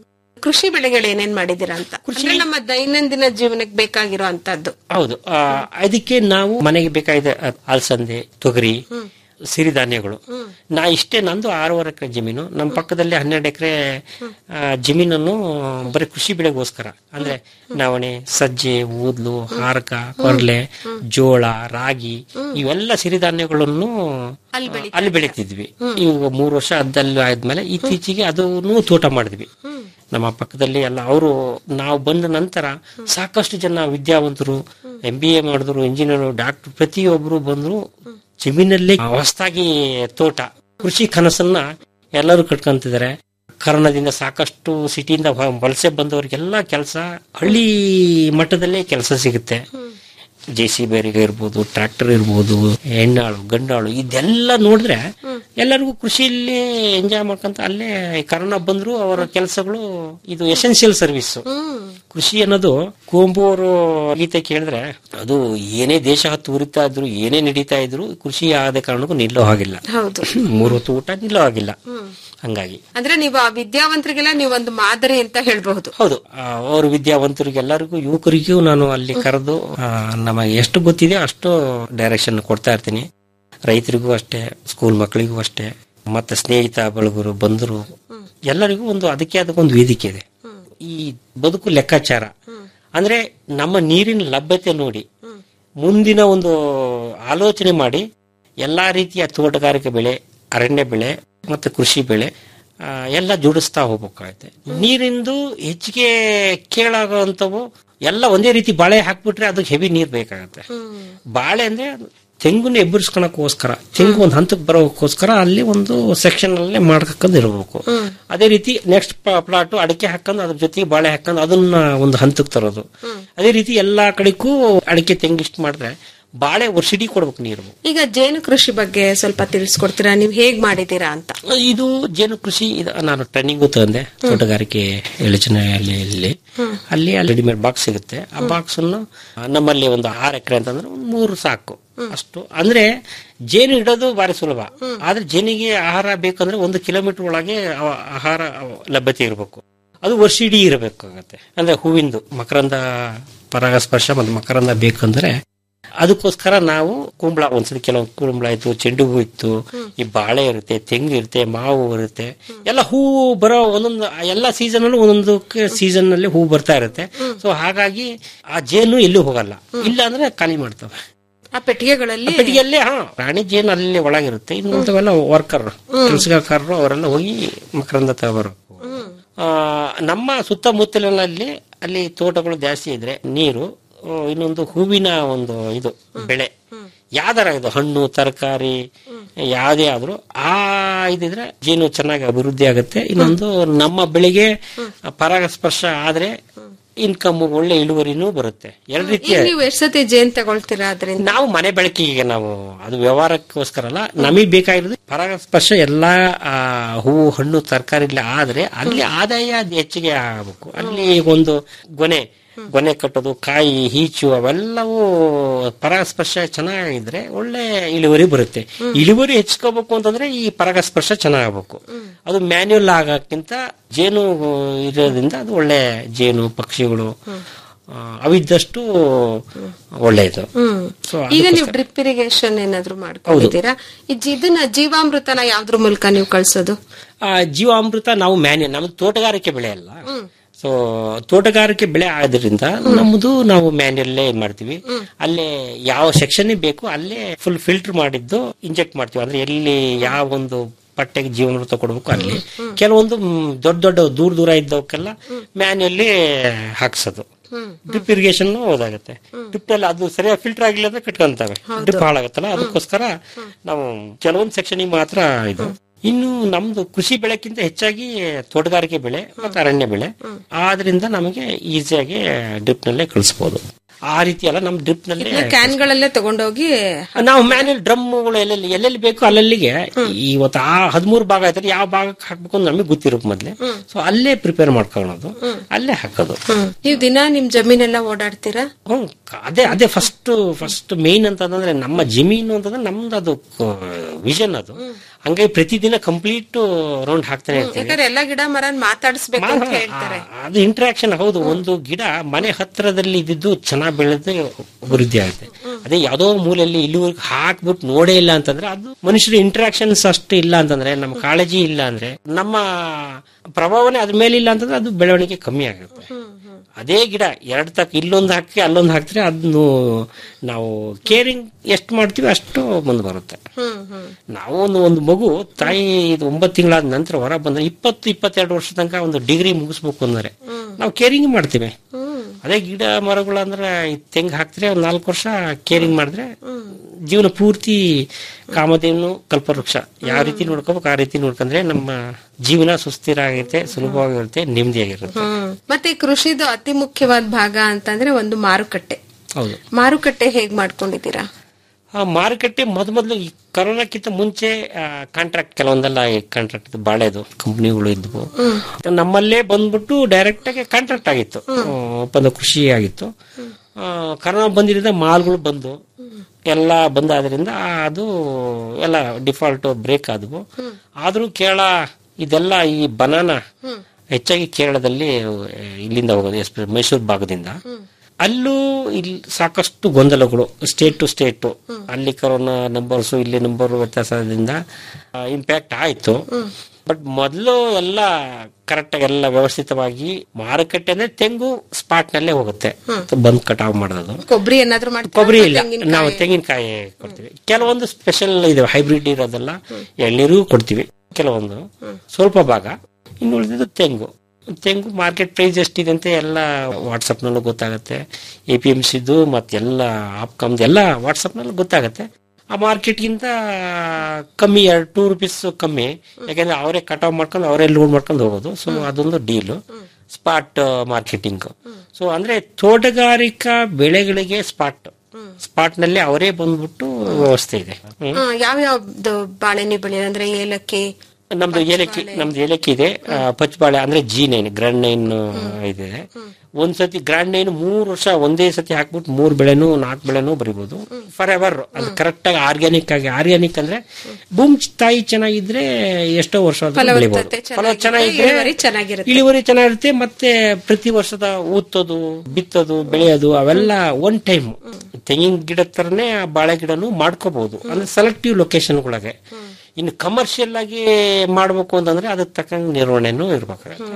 ಕೃಷಿ ಬೆಳೆಗಳು ಏನೇನ್ ಮಾಡಿದೀರಾ ಅಂತ ಅಂದ್ರೆ ನಮ್ಮ ದೈನಂದಿನ ಜೀವನಕ್ಕೆ ಬೇಕಾಗಿರೋ ಅಂತದ್ದು ಹೌದು ಆ, ಅದಕ್ಕೆ ನಾವು ಮನೆಗೆ ಬೇಕಾದ ಅಲಸಂದೆ ತೊಗರಿ ಸಿರಿಧಾನ್ಯಗಳು ನಾ ಇಷ್ಟೇ ನಂದು ಆರೂವರೆ ಎಕರೆ ಜಮೀನು ನಮ್ಮ ಪಕ್ಕದಲ್ಲಿ ಹನ್ನೆರಡು ಎಕರೆ ಜಮೀನನ್ನು ಬರೀ ಕೃಷಿ ಬೆಳೆಗೋಸ್ಕರ ಅಂದ್ರೆ ನವಣೆ ಸಜ್ಜೆ ಊದ್ಲು ಹಾರಕ ಕೊರ್ಲೆ ಜೋಳ ರಾಗಿ ಇವೆಲ್ಲ ಸಿರಿಧಾನ್ಯಗಳನ್ನು ಅಲ್ಲಿ ಬೆಳಿತಿದ್ವಿ ಈಗ ಮೂರು ವರ್ಷ ಅದಲ್ಲಿ ಆದ್ಮೇಲೆ ಇತ್ತೀಚೆಗೆ ಅದನ್ನು ತೋಟ ಮಾಡಿದ್ವಿ ನಮ್ಮ ಪಕ್ಕದಲ್ಲಿ ಎಲ್ಲ ಅವರು ನಾವು ಬಂದ ನಂತರ ಸಾಕಷ್ಟು ಜನ ವಿದ್ಯಾವಂತರು ಎಂ ಬಿ ಎ ಮಾಡಿದ್ರು ಇಂಜಿನಿಯರ್ ಡಾಕ್ಟರ್ ಪ್ರತಿಯೊಬ್ಬರು ಬಂದ್ರು ಜಮೀನಲ್ಲಿ ಹೊಸದಾಗಿ ತೋಟ ಕೃಷಿ ಕನಸನ್ನ ಎಲ್ಲರೂ ಕಟ್ಕೊಂತಿದ್ದಾರೆ ಕಾರಣದಿಂದ ಸಾಕಷ್ಟು ಸಿಟಿಯಿಂದ ಹೊ- ವಲಸೆ ಬಂದವರಿಗೆಲ್ಲ ಕೆಲಸ ಹಳ್ಳಿ ಮಟ್ಟದಲ್ಲೇ ಕೆಲಸ ಸಿಗುತ್ತೆ ಜೆ ಸಿ ಬೇರಿಗೆ ಇರ್ಬೋದು ಟ್ರ್ಯಾಕ್ಟರ್ ಇರ್ಬೋದು ಹೆಣ್ಣಾಳು ಗಂಡಾಳು ಇದೆಲ್ಲ ನೋಡಿದ್ರೆ ಎಲ್ಲರಿಗೂ ಕೃಷಿಯಲ್ಲಿ ಎಂಜಾಯ್ ಮಾಡ್ಕೊಂತ ಅಲ್ಲೇ ಕರೋನಾ ಬಂದ್ರು ಅವರ ಕೆಲಸಗಳು ಇದು ಎಸೆನ್ಷಿಯಲ್ ಸರ್ವಿಸ್ ಕೃಷಿ ಅನ್ನೋದು ಕುವೆಂಪು ಅವರು ಗೀತೆ ಕೇಳಿದ್ರೆ ಅದು ಏನೇ ದೇಶ ಹತ್ತು ಉರಿತಾ ಇದ್ರು ಏನೇ ನಡೀತಾ ಇದ್ರು ಕೃಷಿ ಆದ ಕಾರಣಕ್ಕೂ ನಿಲ್ಲೋ ಹಾಗಿಲ್ಲ ಹೌದು ಮೂರು ಹೊತ್ತು ಊಟ ನಿಲ್ಲೋ ಹಾಗಿಲ್ಲ ಹಂಗಾಗಿ ಅಂದ್ರೆ ನೀವು ಆ ವಿದ್ಯಾವಂತರಿಗೆಲ್ಲ ನೀವು ಒಂದು ಮಾದರಿ ಅಂತ ಹೇಳ್ಬಹುದು ಹೌದು ಆ, ಅವ್ರ ವಿದ್ಯಾವಂತರಿಗೆಲ್ಲರಿಗೂ ಯುವಕರಿಗೂ ನಾನು ಅಲ್ಲಿ ಕರೆದು ಆ, ನಮಗೆ ಎಷ್ಟು ಗೊತ್ತಿದೆ ಅಷ್ಟು ಡೈರೆಕ್ಷನ್ ಕೊಡ್ತಾ ಇರ್ತೀನಿ ರೈತರಿಗೂ ಅಷ್ಟೇ ಸ್ಕೂಲ್ ಮಕ್ಕಳಿಗೂ ಅಷ್ಟೇ ಮತ್ತೆ ಸ್ನೇಹಿತ ಬಳಗರು ಬಂದರು ಎಲ್ಲರಿಗೂ ಒಂದು ಅದಕ್ಕೆ ಅದಕ್ಕೊಂದು ವೇದಿಕೆ ಇದೆ ಈ ಬದುಕು ಲೆಕ್ಕಾಚಾರ ಅಂದ್ರೆ ನಮ್ಮ ನೀರಿನ ಲಭ್ಯತೆ ನೋಡಿ ಮುಂದಿನ ಒಂದು ಆಲೋಚನೆ ಮಾಡಿ ಎಲ್ಲಾ ರೀತಿಯ ತೋಟಗಾರಿಕೆ ಬೆಳೆ ಅರಣ್ಯ ಬೆಳೆ ಮತ್ತೆ ಕೃಷಿ ಬೆಳೆ ಆ, ಎಲ್ಲ ಜೋಡಿಸ್ತಾ ಹೋಗ್ಬೇಕಾಗತ್ತೆ ನೀರಿಂದು ಹೆಚ್ಚಿಗೆ ಕೇಳಾಗುವಂಥವು ಎಲ್ಲ ಒಂದೇ ರೀತಿ ಬಾಳೆ ಹಾಕ್ಬಿಟ್ರೆ ಅದಕ್ಕೆ ಹೆವಿ ನೀರ್ ಬೇಕಾಗತ್ತೆ ಬಾಳೆ ಅಂದ್ರೆ ತೆಂಗುನ ಎಬ್ಬರಿಸ್ಕೊಳಕ್ಕೋಸ್ಕರ ತೆಂಗು ಒಂದು ಹಂತಕ್ಕೆ ಬರೋಕ್ಕೋಸ್ಕರ ಅಲ್ಲಿ ಒಂದು ಸೆಕ್ಷನ್ ಅಲ್ಲೇ ಮಾಡ್ಕೊಂಡು ಇರಬೇಕು ಅದೇ ರೀತಿ ನೆಕ್ಸ್ಟ್ ಪ್ಲಾಟ್ ಅಡಿಕೆ ಹಾಕೊಂಡು ಅದ್ರ ಜೊತೆಗೆ ಬಾಳೆ ಹಾಕೊಂಡು ಅದನ್ನ ಒಂದು ಹಂತಕ್ಕೆ ತರೋದು ಅದೇ ರೀತಿ ಎಲ್ಲಾ ಕಡೆಗೂ ಅಡಿಕೆ ತೆಂಗು ಇಷ್ಟು ಮಾಡಿದ್ರೆ ಬಾಳೆ ವರ್ಷಿಡೀ ಕೊಡ್ಬೇಕು ನೀರು ಈಗ ಜೇನು ಕೃಷಿ ಬಗ್ಗೆ ಸ್ವಲ್ಪ ತಿಳಿಸ್ಕೊಡ್ತೀರಾ ನೀವು ಹೇಗ್ ಮಾಡಿದೀರಾ ಅಂತ ಇದು ಜೇನು ಕೃಷಿ ಇದು ನಾನು ಟ್ರೈನಿಂಗು ತಂದೆ ತೋಟಗಾರಿಕೆ ಯೋಜನೆಯಲ್ಲಿ ಅಲ್ಲಿ ರೆಡಿಮೇಡ್ ಬಾಕ್ಸ್ ಸಿಗುತ್ತೆ ಆ ಬಾಕ್ಸ್ ಅನ್ನು ನಮ್ಮಲ್ಲಿ ಒಂದು ಆರು ಎಕರೆ ಅಂತಂದ್ರೆ ಒಂದು ಮೂರು ಸಾಕು ಅಷ್ಟು ಅಂದ್ರೆ ಜೇನು ಇಡೋದು ಬಾರಿ ಸುಲಭ ಆದ್ರೆ ಜೇನಿಗೆ ಆಹಾರ ಬೇಕಂದ್ರೆ ಒಂದು ಕಿಲೋಮೀಟರ್ ಒಳಗೆ ಅವ- ಆಹಾರ ಲಭ್ಯತೆ ಇರಬೇಕು ಅದು ವರ್ಷ ಇಡೀ ಇರಬೇಕಾಗತ್ತೆ ಅಂದ್ರೆ ಹೂವಿಂದು ಮಕರಂದ ಪರಾಗಸ್ಪರ್ಶ ಮತ್ತು ಮಕರಂದ ಬೇಕಂದ್ರೆ ಅದಕ್ಕೋಸ್ಕರ ನಾವು ಕುಂಬಳ ಒಂದ್ಸತಿ ಕೆಲವು ಕುಂಬಳ ಇತ್ತು ಚೆಂಡು ಹೂ ಇತ್ತು ಈ ಬಾಳೆ ಇರುತ್ತೆ ತೆಂಗು ಇರುತ್ತೆ ಮಾವು ಇರುತ್ತೆ ಎಲ್ಲ ಹೂ ಬರೋ ಒಂದೊಂದು ಎಲ್ಲ ಸೀಸನ್ ಅಲ್ಲೂ ಒಂದೊಂದು ಸೀಸನ್ ನಲ್ಲಿ ಹೂ ಬರ್ತಾ ಇರುತ್ತೆ ಸೊ ಹಾಗಾಗಿ ಆ ಜೇನು ಎಲ್ಲೂ ಹೋಗಲ್ಲ ಇಲ್ಲ ಅಂದ್ರೆ ಖಾಲಿ ಮಾಡ್ತವೆ ಆ ಪೆಟ್ಟಿಗೆಗಳಲ್ಲಿ ಪೆಟ್ಟಿಗೆಯಲ್ಲೇ ಹಾ ರಾಣಿ ಜೇನು ಅಲ್ಲಿ ಒಳಗಿರುತ್ತೆ ಇನ್ನೊಂದವೆಲ್ಲ ವರ್ಕರ್ ಕೆಲಸಗಾರರು ಅವರೆಲ್ಲ ಹೋಗಿ ಮಕರಂದ ತಗೋಬರು ಆ, ನಮ್ಮ ಸುತ್ತಮುತ್ತಲಿನಲ್ಲಿ ಅಲ್ಲಿ ತೋಟಗಳು ಜಾಸ್ತಿ ಇದ್ರೆ ನೀರು ಆ, ಇನ್ನೊಂದು ಹೂವಿನ ಒಂದು ಇದು ಬೆಳೆ ಯಾವ್ದಾರ ಇದು ಹಣ್ಣು ತರಕಾರಿ ಯಾವ್ದೇ ಆದ್ರೂ ಆ ಇದಿದ್ರೆ ಜೇನು ಚೆನ್ನಾಗಿ ಅಭಿವೃದ್ಧಿ ಆಗುತ್ತೆ ಇನ್ನೊಂದು ನಮ್ಮ ಬೆಳೆಗೆ ಪರಾಗಸ್ಪರ್ಶ ಆದ್ರೆ ಇನ್ಕಮ್ ಒಳ್ಳೆ ಇಳುವರಿನೂ ಬರುತ್ತೆ ಎರಡು ರೀತಿಯ ಈಗ ನೀವು ಎಷ್ಟ್ ಸತಿ ಜೇನ್ ತಗೊಳ್ತೀರಾ ಅದರಿಂದ ನಾವು ಮನೆ ಬೆಳಕಿಗೆ ನಾವು ಅದು ವ್ಯವಹಾರಕ್ಕೋಸ್ಕರ ಅಲ್ಲ ನಮಗೆ ಬೇಕಾಗಿರೋದು ಪರಾಗಸ್ಪರ್ಶ ಎಲ್ಲಾ ಆ, ಹೂವು ಹಣ್ಣು ತರಕಾರಿ ಆದ್ರೆ ಅಲ್ಲಿ ಆದಾಯ ಅದು ಹೆಚ್ಚಿಗೆ ಆಗಬೇಕು ಅಲ್ಲಿ ಒಂದು ಗೊನೆ ಗೊನೆ ಕಟ್ಟೋದು ಕಾಯಿ ಹೀಚು ಅವೆಲ್ಲವೂ ಪರಾಗಸ್ಪರ್ಶ ಚೆನ್ನಾಗಿದ್ರೆ ಒಳ್ಳೆ ಇಳುವರಿ ಬರುತ್ತೆ ಇಳುವರಿ ಹೆಚ್ಚಿಸ್ಕೋಬೇಕು ಅಂತಂದ್ರೆ ಈ ಪರಾಗಸ್ಪರ್ಶ ಚೆನ್ನಾಗಬೇಕು ಅದು ಮ್ಯಾನ್ಯುಯಲ್ ಆಗಕ್ಕಿಂತ ಜೇನು ಇರೋದ್ರಿಂದ ಅದು ಒಳ್ಳೆ ಜೇನು ಪಕ್ಷಿಗಳು ಆ, ಅವಿದ್ದಷ್ಟು ಒಳ್ಳೆಯದು ಸೊ ಈಗ ನೀವು ಡ್ರಿಪ್ ಇರಿಗೇಷನ್ ಏನಾದ್ರು ಮಾಡ್ಕೊಂಡಿದ್ದೀರಾ ಈ ಜಿ- ಇದನ್ನ ಜೀವಾಮೃತನ ಯಾವ್ದ್ರ ಮೂಲಕ ನೀವು ಕಳ್ಸೋದು ಆ, ಜೀವಾಮೃತ ನಾವು ಮ್ಯಾನ್ಯ ನಮ್ದು ತೋಟಗಾರಿಕೆ ಬೆಳೆ ಅಲ್ಲ ಸೊ ತೋಟಗಾರಿಕೆ ಬೆಳೆ ಆದ್ರಿಂದ ನಮ್ದು ನಾವು ಮ್ಯಾನ್ಯಲ್ಲೇ ಮಾಡ್ತೀವಿ ಅಲ್ಲೇ ಯಾವ ಸೆಕ್ಷನ್ ಬೇಕು ಅಲ್ಲೇ ಫುಲ್ ಫಿಲ್ಟರ್ ಮಾಡಿದ್ದು ಇಂಜೆಕ್ಟ್ ಮಾಡ್ತೀವಿ ಅಂದ್ರೆ ಎಲ್ಲಿ ಯಾವ ಒಂದು ಪಟ್ಟೆಗೆ ಜೀವಾಮೃತ ಕೊಡ್ಬೇಕು ಅಲ್ಲಿ ಕೆಲವೊಂದು ಮ್, ದೊಡ್ಡ ದೊಡ್ಡ ದೂರ ದೂರ ಇದ್ದವಕ್ಕೆಲ್ಲ ಮ್ಯಾನ್ಯಲ್ಲಿ ಹಾಕ್ಸೋದು ಡ್ರಿಪ್ ಇರಿಗೇಷನ್ ಹೋದಾಗತ್ತೆ ಡ್ರಿಪ್ ಅಲ್ಲಿ ಅದು ಸರಿಯಾಗಿ ಫಿಲ್ಟರ್ ಆಗಿಲ್ಲ ಅಂದ್ರೆ ಕಟ್ಕೊಂತವೆ ಡ್ರಿಪ್ ಹಾಳಾಗತ್ತಲ್ಲ ಅದಕ್ಕೋಸ್ಕರ ನಾವು ಕೆಲವೊಂದು ಸೆಕ್ಷನ್ ಮಾತ್ರ ಇದು ಇನ್ನು ನಮ್ದು ಕೃಷಿ ಬೆಳೆಕ್ಕಿಂತ ಹೆಚ್ಚಾಗಿ ತೋಟಗಾರಿಕೆ ಬೆಳೆ ಮತ್ತು ಅರಣ್ಯ ಬೆಳೆ ಆದ್ರಿಂದ ನಮಗೆ ಈಸಿಯಾಗಿ ಡ್ರಿಪ್ ನಲ್ಲೇ ಕಳಿಸಬಹುದು ಆ ರೀತಿ ಅಲ್ಲ ನಮ್ ಡ್ರಿಪ್ ನಲ್ಲಿ ಕ್ಯಾನ್ ಗಳಲ್ಲೇ ತಗೊಂಡೋಗಿ ನಾವು ಮ್ಯಾನ್ಯಲ್ ಡ್ರಮ್ಗಳು ಎಲ್ಲೆಲ್ಲಿ ಎಲ್ಲೆಲ್ಲಿ ಬೇಕು ಅಲ್ಲಲ್ಲಿಗೆ ಇವತ್ತು ಆ ಹದಿಮೂರು ಭಾಗ ಆಯ್ತಾರೆ ಯಾವ ಭಾಗಕ್ಕೆ ಹಾಕ್ಬೇಕು ಅಂತ ನಮಗೆ ಗೊತ್ತಿರೋಕ್ ಮೊದ್ಲೆ ಸೊ ಅಲ್ಲೇ ಪ್ರಿಪೇರ್ ಮಾಡ್ಕೊಳ್ಳೋದು ಅಲ್ಲೇ ಹಾಕೋದು ನೀವು ದಿನ ನಿಮ್ ಜಮೀನೆಲ್ಲ ಓಡಾಡ್ತೀರಾ ಹ್ಮ್ ಅದೇ ಅದೇ ಫಸ್ಟ್ ಫಸ್ಟ್ ಮೇನ್ ಅಂತಂದ್ರೆ ನಮ್ಮ ಜಮೀನು ಅಂತಂದ್ರೆ ನಮ್ದು ಅದು ವಿಷನ್ ಅದು ಹಂಗಾಗಿ ಪ್ರತಿದಿನ ಕಂಪ್ಲೀಟ್ ರೌಂಡ್ ಹಾಕ್ತಾನೆ ಇರ್ತೀವಿ ಯಾಕಂದ್ರೆ ಎಲ್ಲಾ ಗಿಡ ಮರನ್ ಮಾತಾಡಿಸ್ಬೇಕು ಅಂತ ಮಾ- ಹೇಳ್ತಾರೆ ಆ, ಅದು ಇಂಟ್ರಾಕ್ಷನ್ ಹೌದು ಒಂದು ಗಿಡ ಮನೆ ಹತ್ರದಲ್ಲಿ ಇದ್ದಿದ್ದು ಚೆನ್ನಾಗಿ ಬೆಳೆದು ಅಭಿವೃದ್ಧಿ ಆಗುತ್ತೆ ಅದೇ ಯಾವ್ದೋ ಮೂಲೆಯಲ್ಲಿ ಇಲ್ಲಿವರೆಗೂ ಹಾಕ್ಬಿಟ್ಟು ನೋಡೇ ಇಲ್ಲ ಅಂತಂದ್ರೆ ಅದು ಮನುಷ್ಯರ ಇಂಟ್ರಾಕ್ಷನ್ಸ್ ಅಷ್ಟು ಇಲ್ಲ ಅಂತಂದ್ರೆ ನಮ್ಮ ಕಾಳಜಿ ಇಲ್ಲ ಅಂದ್ರೆ ನಮ್ಮ ಪ್ರಭಾವನೆ ಅದ್ರ ಮೇಲೆ ಇಲ್ಲ ಅಂತಂದ್ರೆ ಅದು ಬೆಳವಣಿಗೆ ಕಮ್ಮಿ ಆಗುತ್ತೆ ಅದೇ ಗಿಡ ಎರಡ್ ತಕ್ಕ ಇಲ್ಲೊಂದು ಹಾಕಿ ಅಲ್ಲೊಂದು ಹಾಕಿದ್ರೆ ಅದನ್ನು ನಾವು ಕೇರಿಂಗ್ ಎಷ್ಟು ಮಾಡ್ತೀವಿ ಅಷ್ಟು ಮುಂದೆ ಬರುತ್ತೆ ನಾವು ಒಂದು ಒಂದು ಮಗು ತಾಯಿ ಇದು ಒಂಬತ್ತು ತಿಂಗಳಾದ ನಂತರ ಹೊರ ಬಂದ್ರೆ ಇಪ್ಪತ್ತು ಇಪ್ಪತ್ತೆರಡು ವರ್ಷ ತನಕ ಒಂದು ಡಿಗ್ರಿ ಮುಗಿಸ್ಬೇಕು ಅಂದ್ರೆ ನಾವು ಕೇರಿಂಗ್ ಮಾಡ್ತೀವಿ ಅದೇ ಗಿಡ ಮರಗಳು ಅಂದ್ರೆ ಈ ತೆಂಗು ಹಾಕಿದ್ರೆ ಒಂದ್ ನಾಲ್ಕು ವರ್ಷ ಕೇರಿಂಗ್ ಮಾಡಿದ್ರೆ ಜೀವನ ಪೂರ್ತಿ ಕಾಮಧೇನು ಕಲ್ಪವೃಕ್ಷ ಯಾವ ರೀತಿ ನೋಡ್ಕೋಬೇಕು ಆ ರೀತಿ ನೋಡ್ಕೊಂಡ್ರೆ ನಮ್ಮ ಜೀವನ ಸುಸ್ಥಿರ ಆಗಿರುತ್ತೆ ಸುಲಭವಾಗಿರುತ್ತೆ ನೆಮ್ಮದಿಯಾಗಿರುತ್ತೆ ಹ್ಮ್ ಮತ್ತೆ ಈ ಕೃಷಿದು ಅತಿ ಮುಖ್ಯವಾದ ಭಾಗ ಅಂತಂದ್ರೆ ಒಂದು ಮಾರುಕಟ್ಟೆ ಹೌದು ಮಾರುಕಟ್ಟೆ ಹೇಗ್ ಮಾಡ್ಕೊಂಡಿದ್ದೀರಾ ಆ ಮಾರುಕಟ್ಟೆ ಮೊದ ಮೊದಲು ಈ ಕರೋನಾಕ್ಕಿಂತ ಮುಂಚೆ ಕಾಂಟ್ರಾಕ್ಟ್ ಕೆಲವೊಂದೆಲ್ಲ ಕಾಂಟ್ರಾಕ್ಟ್ ಬಾಳೆದು ಕಂಪ್ನಿಗಳು ಇದ್ವು ನಮ್ಮಲ್ಲೇ ಬಂದ್ಬಿಟ್ಟು ಡೈರೆಕ್ಟ್ ಆಗಿ ಕಾಂಟ್ರಾಕ್ಟ್ ಆಗಿತ್ತು ಆ, ಒಪ್ಪಂದ ಕೃಷಿ ಆಗಿತ್ತು ಆ, ಕರೋನಾ ಬಂದಿರೋದ ಮಾಲ್ಗಳು ಬಂದು ಎಲ್ಲ ಬಂದಾದ್ರಿಂದ ಅದು ಎಲ್ಲ ಡಿಫಾಲ್ಟ್ ಬ್ರೇಕ್ ಆದವು ಆದ್ರೂ ಕೇರಳ ಇದೆಲ್ಲ ಈ ಬನಾನ ಹೆಚ್ಚಾಗಿ ಕೇರಳದಲ್ಲಿ ಆ, ಇಲ್ಲಿಂದ ಹೋಗೋದು ಎಸ್ಪೆ- ಮೈಸೂರು ಭಾಗದಿಂದ ಅಲ್ಲೂ ಇಲ್ಲಿ ಸಾಕಷ್ಟು ಗೊಂದಲಗಳು ಸ್ಟೇಟ್ ಟು ಸ್ಟೇಟ್ ಅಲ್ಲಿ ಕರೋನಾ ನಂಬರ್ಸ್ ಇಲ್ಲಿ ನಂಬರ್ ವ್ಯತ್ಯಾಸದಿಂದ ಇಂಪ್ಯಾಕ್ಟ್ ಆಯ್ತು ಬಟ್ ಮೊದಲು ಎಲ್ಲ ಕರೆಕ್ಟ್ ಆಗಿ ಎಲ್ಲ ವ್ಯವಸ್ಥಿತವಾಗಿ ಮಾರುಕಟ್ಟೆ ಅಂದ್ರೆ ತೆಂಗು ಸ್ಪಾಟ್ ನಲ್ಲೇ ಹೋಗುತ್ತೆ ಬಂದ್ ಕಟಾವ್ ಮಾಡೋದು ಕೊಬ್ಬರಿ ಏನಾದ್ರು ಮಾಡ್ತೀರಾ ಕೊಬ್ಬರಿ ಇಲ್ಲ ತೆಂಗಿನಕಾಯಿ? ನಾವು ತೆಂಗಿನಕಾಯಿ ಕೊಡ್ತೀವಿ ಕೆಲವೊಂದು ಸ್ಪೆಷಲ್ ಇದೆ ಹೈಬ್ರಿಡ್ ಇರೋದೆಲ್ಲ ಎಳ್ನೀರು ಕೊಡ್ತೀವಿ ಕೆಲವೊಂದು ಸ್ವಲ್ಪ ಭಾಗ ಇನ್ನು ಉಳಿದಿದ್ದು ತೆಂಗು ತೆಂಗು ಮಾರ್ಕೆಟ್ ಪ್ರೈಸ್ ಎಷ್ಟಿದೆ ಅಂತ ಎಲ್ಲ ವಾಟ್ಸಪ್ ನಲ್ಲೂ ಗೊತ್ತಾಗುತ್ತೆ ಎ ಪಿ ಎಂ ಸಿದು ಮತ್ತೆಲ್ಲ ಆಪ್ಕಾಮ್ದು ಎಲ್ಲ ವಾಟ್ಸಪ್ ನಲ್ಲಿ ಗೊತ್ತಾಗುತ್ತೆ ಆ ಮಾರ್ಕೆಟ್ಗಿಂತ ಕಮ್ಮಿ ಎರಡು ಟೂ ರುಪೀಸ್ ಕಮ್ಮಿ ಯಾಕಂದ್ರೆ ಅವರೇ ಕಟಾವ್ ಮಾಡ್ಕೊಂಡು ಅವರೇ ಲೋಡ್ ಮಾಡ್ಕೊಂಡು ಹೋಗೋದು ಸೊ ಅದೊಂದು ಡೀಲು ಸ್ಪಾಟ್ ಮಾರ್ಕೆಟಿಂಗ್ ಸೊ ಅಂದ್ರೆ ತೋಟಗಾರಿಕಾ ಬೆಳೆಗಳಿಗೆ ಸ್ಪಾಟ್ ಸ್ಪಾಟ್ ನಲ್ಲಿ ಅವರೇ ಬಂದ್ಬಿಟ್ಟು ವ್ಯವಸ್ಥೆ ಇದೆ ಹ್ಮ್. ಹಾ, ಯಾವ ಯಾವ್ದು ಬಾಳೆ ನೀವು ಬೆಳೆಯೋದು ಅಂದ್ರೆ ಏಲಕ್ಕಿ ನಮ್ದು ಏಲಕ್ಕಿ ನಮ್ದು ಏಲಕ್ಕಿ ಇದೆ ಆ, ಪಚ್ಚಬಾಳೆ ಅಂದ್ರೆ ಜಿ ನೈನ್ ಗ್ರ್ಯಾಂಡ್ ನೈನ್ ಇದೆ ಒಂದ್ ಸತಿ ಗ್ರ್ಯಾಂಡ್ ನೈನ್ ಮೂರ್ ವರ್ಷ ಒಂದೇ ಸತಿ ಹಾಕ್ಬಿಟ್ಟು ಮೂರ್ ಬೆಳೆನು ನಾಲ್ಕು ಬೆಳೆನೂ ಬರಿಬಹುದು ಫಾರ್ ಎವರ್ ಅದು ಕರೆಕ್ಟ್ ಆಗಿ ಆರ್ಗ್ಯಾನಿಕ್ ಆಗಿ ಆರ್ಗ್ಯಾನಿಕ್ ಅಂದ್ರೆ ಭೂಮಿ ತಾಯಿ ಚೆನ್ನಾಗಿದ್ರೆ ಎಷ್ಟೋ ವರ್ಷ ಆದ್ರೂ ಬೆಳಿಬಹುದು ಫಲವತ್ತತೆ ಫಲ ಚೆನ್ನಾಗಿದ್ರೆ ಇಳುವರಿ ಚೆನ್ನಾಗಿರುತ್ತೆ. ಇಳುವರಿ ಚೆನ್ನಾಗಿರುತ್ತೆ ಮತ್ತೆ ಪ್ರತಿ ವರ್ಷದ ಊತ್ತೋದು ಬಿತ್ತೋದು ಬೆಳೆಯೋದು ಅವೆಲ್ಲ ಒನ್ ಟೈಮ್ ತೆಂಗಿನ ಗಿಡ ತರನೇ ಆ ಬಾಳೆ ಗಿಡನು ಮಾಡ್ಕೋಬಹುದು ಅಂದ್ರೆ ಸೆಲೆಕ್ಟಿವ್ ಲೊಕೇಶನ್ಗಳಿಗೆ ಇನ್ನು ಕಮರ್ಷಿಯಲ್ ಆಗಿ ಮಾಡ್ಬೇಕು ಅಂತಂದ್ರೆ ಅದಕ್ಕೆ ತಕ್ಕಂಗೆ ನಿರ್ವಹಣೆನೂ ಇರ್ಬೇಕಾಗತ್ತೆ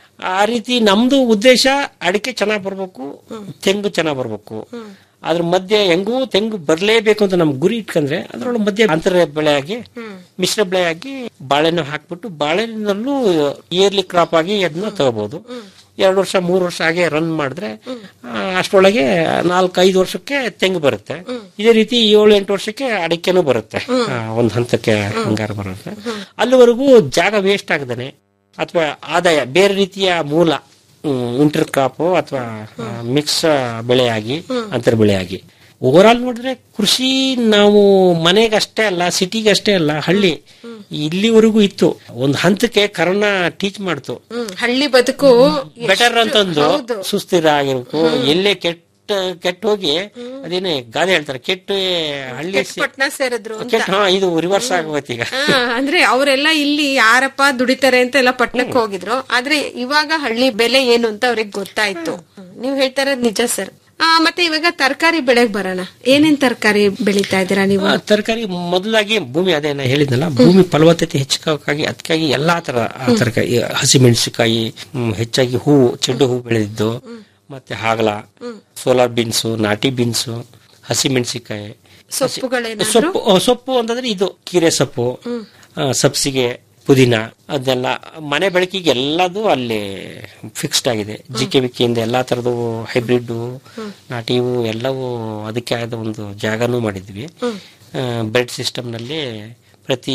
ಆ ರೀತಿ ನಮ್ದು ಉದ್ದೇಶ ಅಡಿಕೆ ಚೆನ್ನಾಗ್ ಬರ್ಬೇಕು ತೆಂಗು ಚೆನ್ನಾಗ್ ಬರ್ಬೇಕು ಅದ್ರ ಮಧ್ಯೆ ಹೆಂಗೂ ತೆಂಗು ಬರ್ಲೇಬೇಕು ಅಂತ ನಮ್ ಗುರಿ ಇಟ್ಕೊಂಡ್ರೆ ಅದ್ರೊಳಗೆ ಮಧ್ಯೆ ಅಂತರ ಬೆಳೆಯಾಗಿ ಮಿಶ್ರ ಬೆಳೆಯಾಗಿ ಬಾಳೆನ ಹಾಕ್ಬಿಟ್ಟು ಬಾಳೆನಲ್ಲೂ ಇಯರ್ಲಿ ಕ್ರಾಪ್ ಆಗಿ ಅದನ್ನ ತಗೋಬಹುದು ಎರಡು ವರ್ಷ ಮೂರು ವರ್ಷ ಹಾಗೆ ರನ್ ಮಾಡಿದ್ರೆ ಆ, ಅಷ್ಟರೊಳಗೆ ನಾಲ್ಕು ಐದು ವರ್ಷಕ್ಕೆ ತೆಂಗು ಬರುತ್ತೆ ಇದೇ ರೀತಿ ಏಳು ಎಂಟು ವರ್ಷಕ್ಕೆ ಅಡಿಕೆನೂ ಬರುತ್ತೆ ಆ, ಒಂದ್ ಹಂತಕ್ಕೆ ಹಂಗಾರ ಬರುತ್ತೆ ಅಲ್ಲಿವರೆಗೂ ಜಾಗ ವೇಸ್ಟ್ ಆಗದೇನೆ ಅಥವಾ ಆದಾಯ ಬೇರೆ ರೀತಿಯ ಮೂಲ ಇಂಟರ್ ಕ್ರಾಪ್ ಅಥವಾ ಮಿಕ್ಸ್ ಬೆಳೆಯಾಗಿ ಅಂತರ ಬೆಳೆಯಾಗಿ ಓವರ್ ಆಲ್ ನೋಡಿದ್ರೆ ಕೃಷಿ ನಾವು ಮನೆಗಷ್ಟೇ ಅಲ್ಲ ಸಿಟಿಗಷ್ಟೇ ಅಲ್ಲ ಹಳ್ಳಿ ಇಲ್ಲಿವರೆಗೂ ಇತ್ತು ಒಂದು ಹಂತಕ್ಕೆ ಕರೋನಾ ಟೀಚ್ ಮಾಡ್ತು ಹ್ಮ್ ಹಳ್ಳಿ ಬದುಕು ಬೆಟರ್ ಅಂತಂದು ಸುಸ್ಥಿರ ಆಗಿರ್ಬೇಕು ಎಲ್ಲೇ ಕೆಟ್ಟ ಕೆಟ್ಟ ಹೋಗಿ ಅದೇನೇ ಗಾದೆ ಹೇಳ್ತಾರೆ ಕೆಟ್ಟ ಹಳ್ಳಿ ಸಿ- ಪಟ್ನ ಸೇರಿದ್ರು ಅಂತ ಕೆಟ್ಟ ಹಾ ಇದು ರಿವರ್ಸ್ ಆಗೋಯ್ತು ಈಗ ಹಾ, ಅಂದ್ರೆ ಅವರೆಲ್ಲ ಇಲ್ಲಿ ಯಾರಪ್ಪ ದುಡಿತಾರೆ ಅಂತ ಎಲ್ಲ ಪಟ್ಟಣಕ್ಕೆ ಹೋಗಿದ್ರು ಆದ್ರೆ ಇವಾಗ ಹಳ್ಳಿ ಬೆಲೆ ಏನು ಅಂತ ಅವ್ರಿಗೆ ಗೊತ್ತಾಯ್ತು ನೀವ್ ಹೇಳ್ತಾ ಇರೋದ್ ನಿಜ ಸರ್ ಆ ಮತ್ತೆ ಇವಾಗ ತರಕಾರಿ ಬೆಳೆಗ್ ಬರೋಣ ಏನೇನ್ ತರಕಾರಿ ಬೆಳಿತಾ ಇದ್ದೀರಾ ನೀವು ಆ, ತರಕಾರಿ ಮೊದಲಾಗಿ ಭೂಮಿ ಅದೇ ನಾ ಹೇಳಿದ್ನಲ್ಲ ಭೂಮಿ ಫಲವತ್ತತೆ ಹೆಚ್ಚಕ್ಕಾಗಿ ಅದಕ್ಕಾಗಿ ಎಲ್ಲಾ ತರ ತರಕಾರಿ ಹಸಿಮೆಣಸಿನಕಾಯಿ ಹೆಚ್ಚಾಗಿ ಹೂವು ಚೆಂಡು ಹೂ ಬೆಳೆದಿದ್ದು ಮತ್ತೆ ಹಾಗಲ ಸೋಲಾರ್ ಬೀನ್ಸು ನಾಟಿ ಬೀನ್ಸು ಹಸಿಮೆಣಸಿನಕಾಯಿ ಸೊಪ್ಪುಗಳೇನಾದ್ರು ಸೊಪ್ಪು ಆ, ಸೊಪ್ಪು ಅಂತಂದ್ರೆ ಇದು ಕೀರೆ ಸೊಪ್ಪು ಆ, ಸಬ್ಸಿಗೆ ಪುದೀನ ಅದೆಲ್ಲ ಮನೆ ಬೆಳಕಿಗೆ ಎಲ್ಲದೂ ಅಲ್ಲಿ ಫಿಕ್ಸ್ಡ್ ಆಗಿದೆ ಜಿ ಕೆ ವಿಕಿಯಿಂದ ಎಲ್ಲಾ ತರದ್ದು ಹೈಬ್ರಿಡ್ ನಾಟಿ ಹೂವು ಎಲ್ಲವೂ ಅದಕ್ಕೆ ಆದ ಒಂದು ಜಾಗನೂ ಮಾಡಿದ್ವಿ ಬೆಡ್ ಸಿಸ್ಟಮ್ ನಲ್ಲಿ ಪ್ರತಿ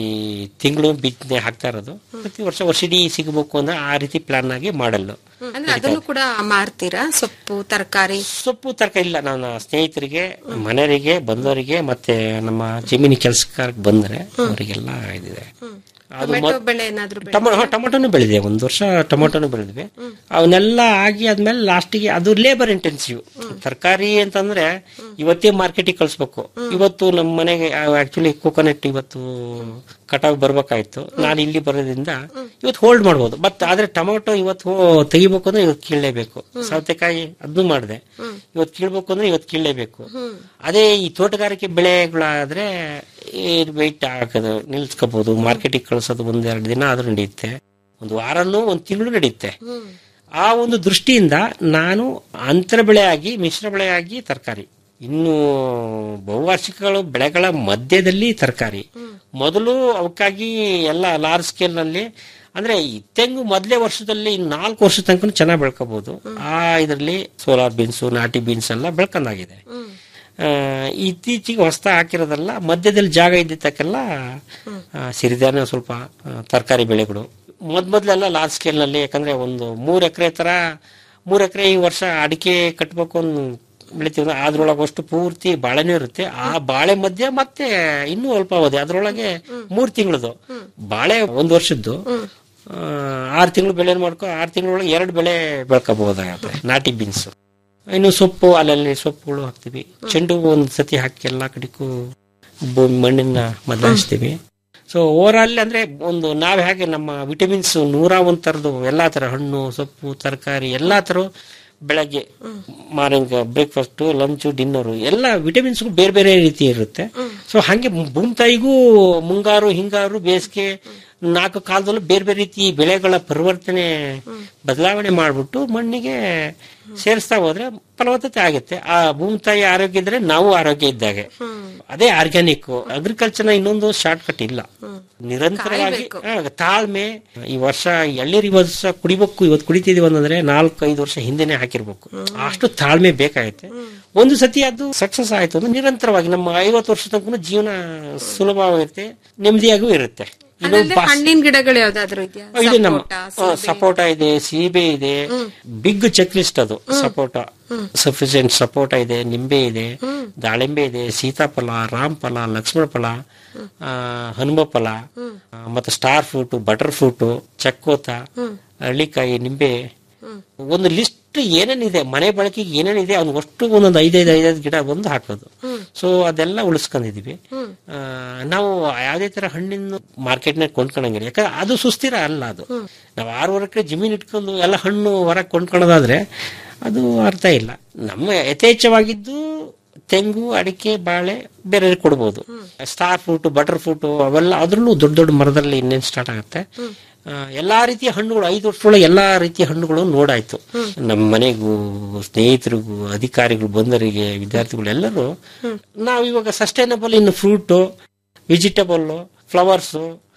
ತಿಂಗಳು ಬಿತ್ತನೆ ಹಾಕ್ತಾ ಇರೋದು ಪ್ರತಿ ವರ್ಷ ವರ್ಷಿಡೀ ಸಿಗಬೇಕು ಅಂದ್ರೆ ಆ ರೀತಿ ಪ್ಲಾನ್ ಆಗಿ ಮಾಡಲ್ಲು ಅಂದ್ರೆ ಅದನ್ನು ಕೂಡ ಮಾರ್ತೀರಾ ಸೊಪ್ಪು ತರಕಾರಿ ಸೊಪ್ಪು ತರಕಾರಿ ಇಲ್ಲ ನನ್ನ ಸ್ನೇಹಿತರಿಗೆ ಮನೆಯವರಿಗೆ ಬಂದವರಿಗೆ ಮತ್ತೆ ನಮ್ಮ ಜಮೀನಿ ಕೆಲಸಕ್ಕೆ ಬಂದ್ರೆ ಅವರಿಗೆಲ್ಲ ಇದಿದೆ ಅದು ಟೊಮೆಟೊ ಮೊದ್- ಬೆಳೆ ಏನಾದ್ರು ಬೆಳೆ- ಟೊಮೊ ಹಾ, ಟೊಮೊಟೊನು ಬೆಳೆದಿದೆ ಒಂದು ವರ್ಷ ಟೊಮೊಟೊನು ಬೆಳೆದ್ವಿ ಅವನ್ನೆಲ್ಲ ಆಗಿ ಆದ್ಮೇಲೆ ಲಾಸ್ಟಿಗೆ ಅದು ಲೇಬರ್ ಇಂಟೆನ್ಸಿವ್ ತರಕಾರಿ ಅಂತಂದ್ರೆ ಇವತ್ತೇ ಮಾರ್ಕೆಟಿಗೆ ಕಳಿಸ್ಬೇಕು ಇವತ್ತು ನಮ್ಮ ಮನೆಗೆ ಆಕ್ಚುಲಿ ಕೋಕೋನಟ್ ಇವತ್ತು ಕಟಾವ್ ಬರ್ಬೇಕಾಯ್ತು ನಾನು ಇಲ್ಲಿ ಬರೋದ್ರಿಂದ ಇವತ್ತು ಹೋಲ್ಡ್ ಮಾಡ್ಬೋದು ಬಟ್ ಆದ್ರೆ ಟೊಮೊಟೊ ಇವತ್ತು ಹೋ- ತೆಗಿಬೇಕು ಅಂದ್ರೆ ಇವತ್ತು ಕೀಳಲೇಬೇಕು ಸೌತೆಕಾಯಿ ಅದನ್ನು ಮಾಡಿದೆ ಇವತ್ತು ಕೀಳ್ಬೇಕು ಅಂದ್ರೆ ಇವತ್ತು ಕೀಳಲೇಬೇಕು ಅದೇ ಈ ತೋಟಗಾರಿಕೆ ಬೆಳೆಗಳಾದ್ರೆ ವೆಯ್ಟ್ ಹಾಕೋದು ನಿಲ್ಸ್ಕೋಬಹುದು ಮಾರ್ಕೆಟಿಗೆ ಕಳ್ಸೋದು ಒಂದೆರಡು ದಿನ ಆದ್ರೂ ನಡೆಯುತ್ತೆ ಒಂದು ವಾರನೂ ಒಂದು ತಿಂಗಳು ನಡೆಯುತ್ತೆ ಆ ಒಂದು ದೃಷ್ಟಿಯಿಂದ ನಾನು ಅಂತರ ಬೆಳೆಯಾಗಿ ಮಿಶ್ರ ಬೆಳೆಯಾಗಿ ತರಕಾರಿ ಇನ್ನು ಬಹುವಾರ್ಷಿಕಗಳು ಬೆಳೆಗಳ ಮಧ್ಯದಲ್ಲಿ ತರಕಾರಿ ಮೊದಲು ಅವಕ್ಕಾಗಿ ಎಲ್ಲ ಲಾರ್ಜ್ ಸ್ಕೇಲ್ ನಲ್ಲಿ ಅಂದ್ರೆ ಈ ತೆಂಗು ಮೊದಲೇ ವರ್ಷದಲ್ಲಿ ನಾಲ್ಕು ವರ್ಷ ತನಕ ಚೆನ್ನಾಗಿ ಬೆಳ್ಕೋಬಹುದು ಆ ಇದರಲ್ಲಿ ಸೋಲಾರ್ ಬೀನ್ಸ್ ನಾಟಿ ಬೀನ್ಸ್ ಎಲ್ಲ ಬೆಳ್ಕೊಂಡಾಗಿದೆ ಆ, ಇತ್ತೀಚೆಗೆ ಹೊಸ್ತ ಹಾಕಿರೋದಲ್ಲ ಮಧ್ಯದಲ್ಲಿ ಜಾಗ ಇದ್ದಿದ್ದಕ್ಕೆಲ್ಲ ಆ, ಸಿರಿಧಾನ್ಯ ಸ್ವಲ್ಪ ತರಕಾರಿ ಬೆಳೆಗಳು ಮೊದ್ ಮೊದ್ಲೆಲ್ಲ ಲಾರ್ಜ್ ಸ್ಕೇಲ್ ನಲ್ಲಿ ಯಾಕಂದ್ರೆ ಒಂದು ಮೂರ್ ಎಕರೆ ತರ ಮೂರ್ ಎಕರೆ ಈ ವರ್ಷ ಅಡಿಕೆ ಕಟ್ಬೇಕು ಅಂತ ಬೆಳಿತೀವಿ ಅಂದ್ರೆ ಅದ್ರೊಳಗೆ ಅಷ್ಟು ಪೂರ್ತಿ ಬಾಳೆನೂ ಇರುತ್ತೆ ಆ ಬಾಳೆ ಮಧ್ಯೆ ಮತ್ತೆ ಇನ್ನೂ ಅಲ್ಪಾವಧಿ ಅದ್ರೊಳಗೆ ಮೂರ್ ತಿಂಗಳದು ಬಾಳೆ ಒಂದ್ ವರ್ಷದ್ದು ಆ, ಆರ್ ತಿಂಗಳು ಬೆಳೆ ಮಾಡ್ಕೊ ಆರ್ ತಿಂಗಳೊಳಗೆ ಎರಡು ಬೆಳೆ ಬೆಳ್ಕೋಬಹುದಾಗತ್ತೆ ನಾಟಿ ಬೀನ್ಸ್ ಇನ್ನು ಸೊಪ್ಪು ಅಲ್ಲಲ್ಲಿ ಸೊಪ್ಪುಗಳು ಹಾಕ್ತಿವಿ ಚೆಂಡು ಹೂವು ಒಂದ್ ಸತಿ ಹಾಕಿ ಎಲ್ಲಾ ಕಡೆಗೂ ಭೂಮಿ ಮಣ್ಣಿನ ಬದಲಾಯಿಸ್ತೀವಿ ಸೊ ಓವರ್ ಆಲ್ ಅಂದ್ರೆ ಒಂದು ನಾವ್ ಹೇಗೆ ನಮ್ಮ ವಿಟಮಿನ್ಸ್ ನೂರ ಒಂದ್ ತರದ್ದು ಎಲ್ಲಾ ತರ ಹಣ್ಣು ಸೊಪ್ಪು ತರಕಾರಿ ಎಲ್ಲಾ ತರ ಬೆಳಗ್ಗೆ ಮಾರ್ನಿಂಗ್ ಬ್ರೇಕ್ಫಾಸ್ಟ್ ಲಂಚ್ ಡಿನ್ನರ್ ಎಲ್ಲ ವಿಟಮಿನ್ಸ್ ಬೇರೆ ಬೇರೆ ರೀತಿ ಇರುತ್ತೆ ಸೊ ಹಂಗೆ ಭೂಮಿ ತಾಯಿಗೂ ಮುಂಗಾರು ಹಿಂಗಾರು ಬೇಸಿಗೆ ನಾಲ್ಕು ಕಾಲದಲ್ಲೂ ಬೇರೆ ಬೇರೆ ರೀತಿ ಬೆಳೆಗಳ ಪರಿವರ್ತನೆ ಬದಲಾವಣೆ ಮಾಡ್ಬಿಟ್ಟು ಮಣ್ಣಿಗೆ ಸೇರಿಸ್ತಾ ಹೋದ್ರೆ ಫಲವತ್ತತೆ ಆಗುತ್ತೆ ಆ ಭೂಮಿ ತಾಯಿ ಆರೋಗ್ಯ ಇದ್ರೆ ನಾವು ಆರೋಗ್ಯ ಇದ್ದಾಗೆ ಅದೇ ಆರ್ಗ್ಯಾನಿಕ್ ಅಗ್ರಿಕಲ್ಚರ್ ಇನ್ನೊಂದು ಶಾರ್ಟ್ ಕಟ್ ಇಲ್ಲ ನಿರಂತರವಾಗಿ ಆ, ತಾಳ್ಮೆ ಈ ವರ್ಷ ಎಳ್ಳೀರು ಈ ವರ್ಷ ಕುಡಿಬೇಕು ಇವತ್ತು ಕುಡಿತಿದೀವಿ ಅಂತಂದ್ರೆ ನಾಲ್ಕು ಐದು ವರ್ಷ ಹಿಂದೆನೆ ಹಾಕಿರ್ಬೇಕು ಅಷ್ಟು ತಾಳ್ಮೆ ಬೇಕಾಗುತ್ತೆ ಒಂದು ಸತಿ ಅದು ಸಕ್ಸಸ್ ಆಯ್ತು ಅಂದ್ರೆ ನಿರಂತರವಾಗಿ ನಮ್ಮ ಐವತ್ತು ವರ್ಷ ತನಕ ಜೀವನ ಸುಲಭವಾಗಿರುತ್ತೆ ನೆಮ್ಮದಿಯಾಗೂ ಇರುತ್ತೆ ಇನ್ನೊಂದು ಅದಲ್ಲದೆ ಪಾಸ್- ಹಣ್ಣಿನ ಗಿಡಗಳು ಯಾವ್ದಾದ್ರು ಇದೆಯಾ ಇದೆ ನಮ್ಮ ಸಪೋಟ, ಆ, ಸಪೋಟ ಇದೆ ಸೀಬೆ ಇದೆ ಬಿಗ್ ಚೆಕ್ ಲಿಸ್ಟ್ ಅದು ಸಪೋಟ ಸಫಿಸಿಯಂಟ್ ಸಪೋಟ ಇದೆ ನಿಂಬೆ ಇದೆ ದಾಳಿಂಬೆ ಇದೆ ಸೀತಾಫಲ ರಾಮಫಲ ಲಕ್ಷ್ಮಣ ಫಲ ಆ, ಹನುಮ ಫಲ ಆ, ಮತ್ತೆ ಸ್ಟಾರ್ ಫ್ರೂಟ್ ಬಟರ್ ಫ್ರೂಟ್ ಚಕ್ಕೋತ ಹಳ್ಳಿಕಾಯಿ ನಿಂಬೆ ಒಂದು ಲಿಸ್ಟ್ ಏನೇನಿದೆ ಮನೆ ಬಳಕೆಗೆ ಏನೇನಿದೆ ಅವ್ನು ಅಷ್ಟು ಒಂದೊಂದು ಐದೈದು ಐದೈದು ಗಿಡ ಬಂದು ಹಾಕೋದು ಸೊ ಅದೆಲ್ಲ ಉಳಿಸ್ಕೊಂಡಿದೀವಿ ಆ, ನಾವು ಯಾವುದೇ ತರ ಹಣ್ಣಿನ ಮಾರ್ಕೆಟ್ನಾಗ ಕೊಂಡ್ಕೊಳಂಗಿಲ್ಲ ಯಾಕಂದ್ರೆ ಅದು ಸುಸ್ಥಿರ ಅಲ್ಲ ಅದು ನಾವು ಆರೂವರೆ ಎಕರೆ ಜಮೀನ್ ಇಟ್ಕೊಂಡು ಎಲ್ಲ ಹಣ್ಣು ಹೊರಗೆ ಕೊಂಡ್ಕೊಳ್ಳೋದಾದ್ರೆ ಅದು ಅರ್ಥ ಇಲ್ಲ ನಮ್ಮ ಯಥೇಚ್ಛವಾಗಿದ್ದು ತೆಂಗು ಅಡಿಕೆ ಬಾಳೆ ಬೇರೆ ಕೊಡ್ಬೋದು ಸ್ಟಾರ್ ಫ್ರೂಟ್ ಬಟರ್ ಫ್ರೂಟ್ ಅವೆಲ್ಲ ಅದ್ರಲ್ಲೂ ದೊಡ್ಡ ದೊಡ್ಡ ಮರದಲ್ಲಿ ಇನ್ನೇನು ಸ್ಟಾರ್ಟ್ ಆಗುತ್ತೆ ಆ, ಎಲ್ಲಾ ರೀತಿಯ ಹಣ್ಣುಗಳು ಐದು ವರ್ಷದೊಳಗೆ ಎಲ್ಲಾ ರೀತಿಯ ಹಣ್ಣುಗಳು ನೋಡಾಯ್ತು ನಮ್ಮ ಮನೆಗೂ ಸ್ನೇಹಿತರಿಗೂ ಅಧಿಕಾರಿಗಳು ಬಂದರಿಗೆ ವಿದ್ಯಾರ್ಥಿಗಳು ಎಲ್ಲರೂ ನಾವು ಇವಾಗ sustainable in fruit vegetable flowers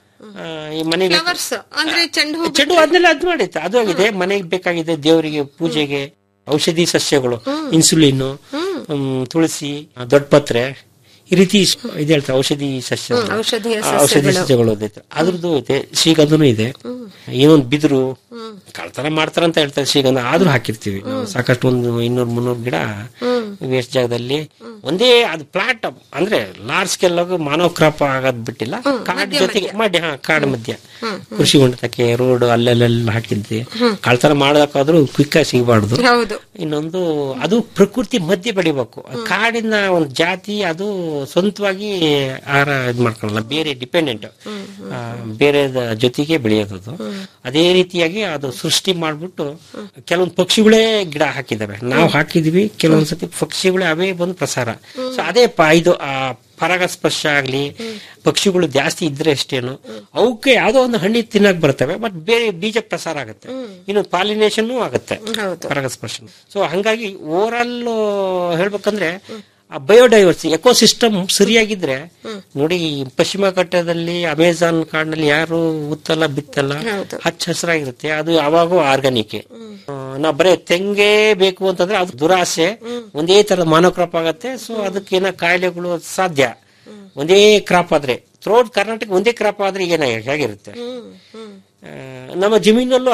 ಈ ಮನೆಗೆ ಫ್ಲವರ್ಸ್ ಅಂದ್ರೆ ಚೆಂಡು ಹೂ ಚೆಂಡು ಅದನ್ನೆಲ್ಲ ಅದ್ ಮಾಡಿತ್ತು ಅದು ಆಗಿದೆ ಮನೆಗೆ ಬೇಕಾಗಿದೆ ದೇವರಿಗೆ ಪೂಜೆಗೆ ಔಷಧಿ ಸಸ್ಯಗಳು ಇನ್ಸುಲಿನ್ ತುಳಸಿ ದೊಡ್ಡಪತ್ರೆ ಈ ರೀತಿ ಇದು ಹೇಳ್ತಾರೆ ಔಷಧಿ ಸಸ್ಯ ಔಷಧೀಯ ಆ, ಔಷಧಿ ಸಸ್ಯಗಳು ಅದೈತೆ ಅದ್ರದ್ದು ಐತೆ ಶ್ರೀಗಂಧನೂ ಇದೆ ಏನೊಂದು ಬಿದಿರು ಕಳ್ತನ ಮಾಡ್ತಾರಂತ ಹೇಳ್ತಾರೆ ಶ್ರೀಗಂಧ ಆದ್ರೂ ಹಾಕಿರ್ತೀವಿ ನಾವು ಸಾಕಷ್ಟು ಒಂದು ಇನ್ನೂರ್ ಮುನ್ನೂರು ಗಿಡ ವೇಸ್ಟ್ ಜಾಗದಲ್ಲಿ ಒಂದೇ ಅದು ಪ್ಲಾಟ್ ಅಂದ್ರೆ ಲಾರ್ಜ್ ಸ್ಕೇಲ್ ಮಾನವ ಕ್ರಾಪ್ ಆಗೋದ್ ಬಿಟ್ಟಿಲ್ಲ ಕಾಡ್ ಜೊತೆಗೆ ಮಾಡಿ ಹಾ ಕಾಡು ಮಧ್ಯ ಕೃಷಿ ಹೊಂಡತಕ್ಕೆ ರೋಡ್ ಅಲ್ಲೆಲ್ಲ ಹಾಕಿದ್ವಿ ಕಳ್ತನ ಮಾಡೋದಕ್ಕಾದ್ರೂ ಕ್ವಿಕ್ ಆಗಿ ಸಿಗಬಾರ್ದು ಹೌದು ಇನ್ನೊಂದು ಅದು ಪ್ರಕೃತಿ ಮಧ್ಯೆ ಬೆಳಿಬೇಕು ಕಾಡಿನ ಒಂದು ಜಾತಿ ಅದು ಸ್ವಂತವಾಗಿ ಆಹಾರ ಇದ್ ಮಾಡ್ಕೊಳ್ಳಲ್ಲ ಬೇರೆ ಡಿಪೆಂಡೆಂಟ್ ಬೇರೆ ಜೊತೆಗೆ ಬೆಳೆಯೋದು ಅದು. ಅದೇ ರೀತಿಯಾಗಿ ಅದು ಸೃಷ್ಟಿ ಮಾಡ್ಬಿಟ್ಟು ಕೆಲವೊಂದು ಪಕ್ಷಿಗಳೇ ಗಿಡ ಹಾಕಿದಾವೆ ನಾವು ಹಾಕಿದೀವಿ ಕೆಲವೊಂದ್ಸತಿ ಪಕ್ಷಿಗಳೇ ಅವೇ ಬಂದು ಪ್ರಸಾರ ಸೊ ಅದೇ ಪ- ಇದು ಆ ಪರಾಗಸ್ಪರ್ಶ ಆಗ್ಲಿ ಪಕ್ಷಿಗಳು ಜಾಸ್ತಿ ಇದ್ರೆ ಅಷ್ಟೇನು ಅವಕ್ಕೆ ಯಾವ್ದೋ ಒಂದು ಹಣ್ಣಿ ತಿನ್ನಕ್ ಬರ್ತವೆ ಬಟ್ ಬೇರೆ ಬೀಜ ಪ್ರಸಾರ ಆಗುತ್ತೆ ಇನ್ನು ಪಾಲಿನೇಷನ್ ಆಗುತ್ತೆ ಪರಾಗಸ್ಪರ್ಶ ಸೊ ಹಂಗಾಗಿ ಓವರ್ ಆಲ್ ಹೇಳ್ಬೇಕಂದ್ರೆ ಆ ಬಯೋಡೈವರ್ಸಿ ಎಕೋಸಿಸ್ಟಮ್ ಸರಿಯಾಗಿದ್ರೆ ನೋಡಿ ಈ ಪಶ್ಚಿಮ ಘಟ್ಟದಲ್ಲಿ ಅಮೆಜಾನ್ ಕಾಡಿನಲ್ಲಿ ಯಾರು ಉತ್ತಲ್ಲ ಬಿತ್ತಲ್ಲ ಹಚ್ಚ ಹಸಿರಾಗಿರುತ್ತೆ ಅದು ಯಾವಾಗೂ ಆರ್ಗಾನಿಕ್ ನಾವು ಬರೇ ತೆಂಗೇ ಬೇಕು ಅಂತಂದ್ರೆ ಅದು ದುರಾಸೆ ಒಂದೇ ತರ ಮಾನೋಕ್ರಾಪ್ ಆಗತ್ತೆ ಸೊ ಅದಕ್ಕೇನ ಕಾಯಿಲೆಗಳು ಸಾಧ್ಯ ಒಂದೇ ಕ್ರಾಪ್ ಆದ್ರೆ ಥ್ರೋಟ್ ಕರ್ನಾಟಕ ಒಂದೇ ಕ್ರಾಪ್ ಆದ್ರೆ ಏನ ಹೇಗಿರುತ್ತೆ ಆ, ನಮ್ಮ ಜಮೀನಲ್ಲೂ ಹಾಗೆ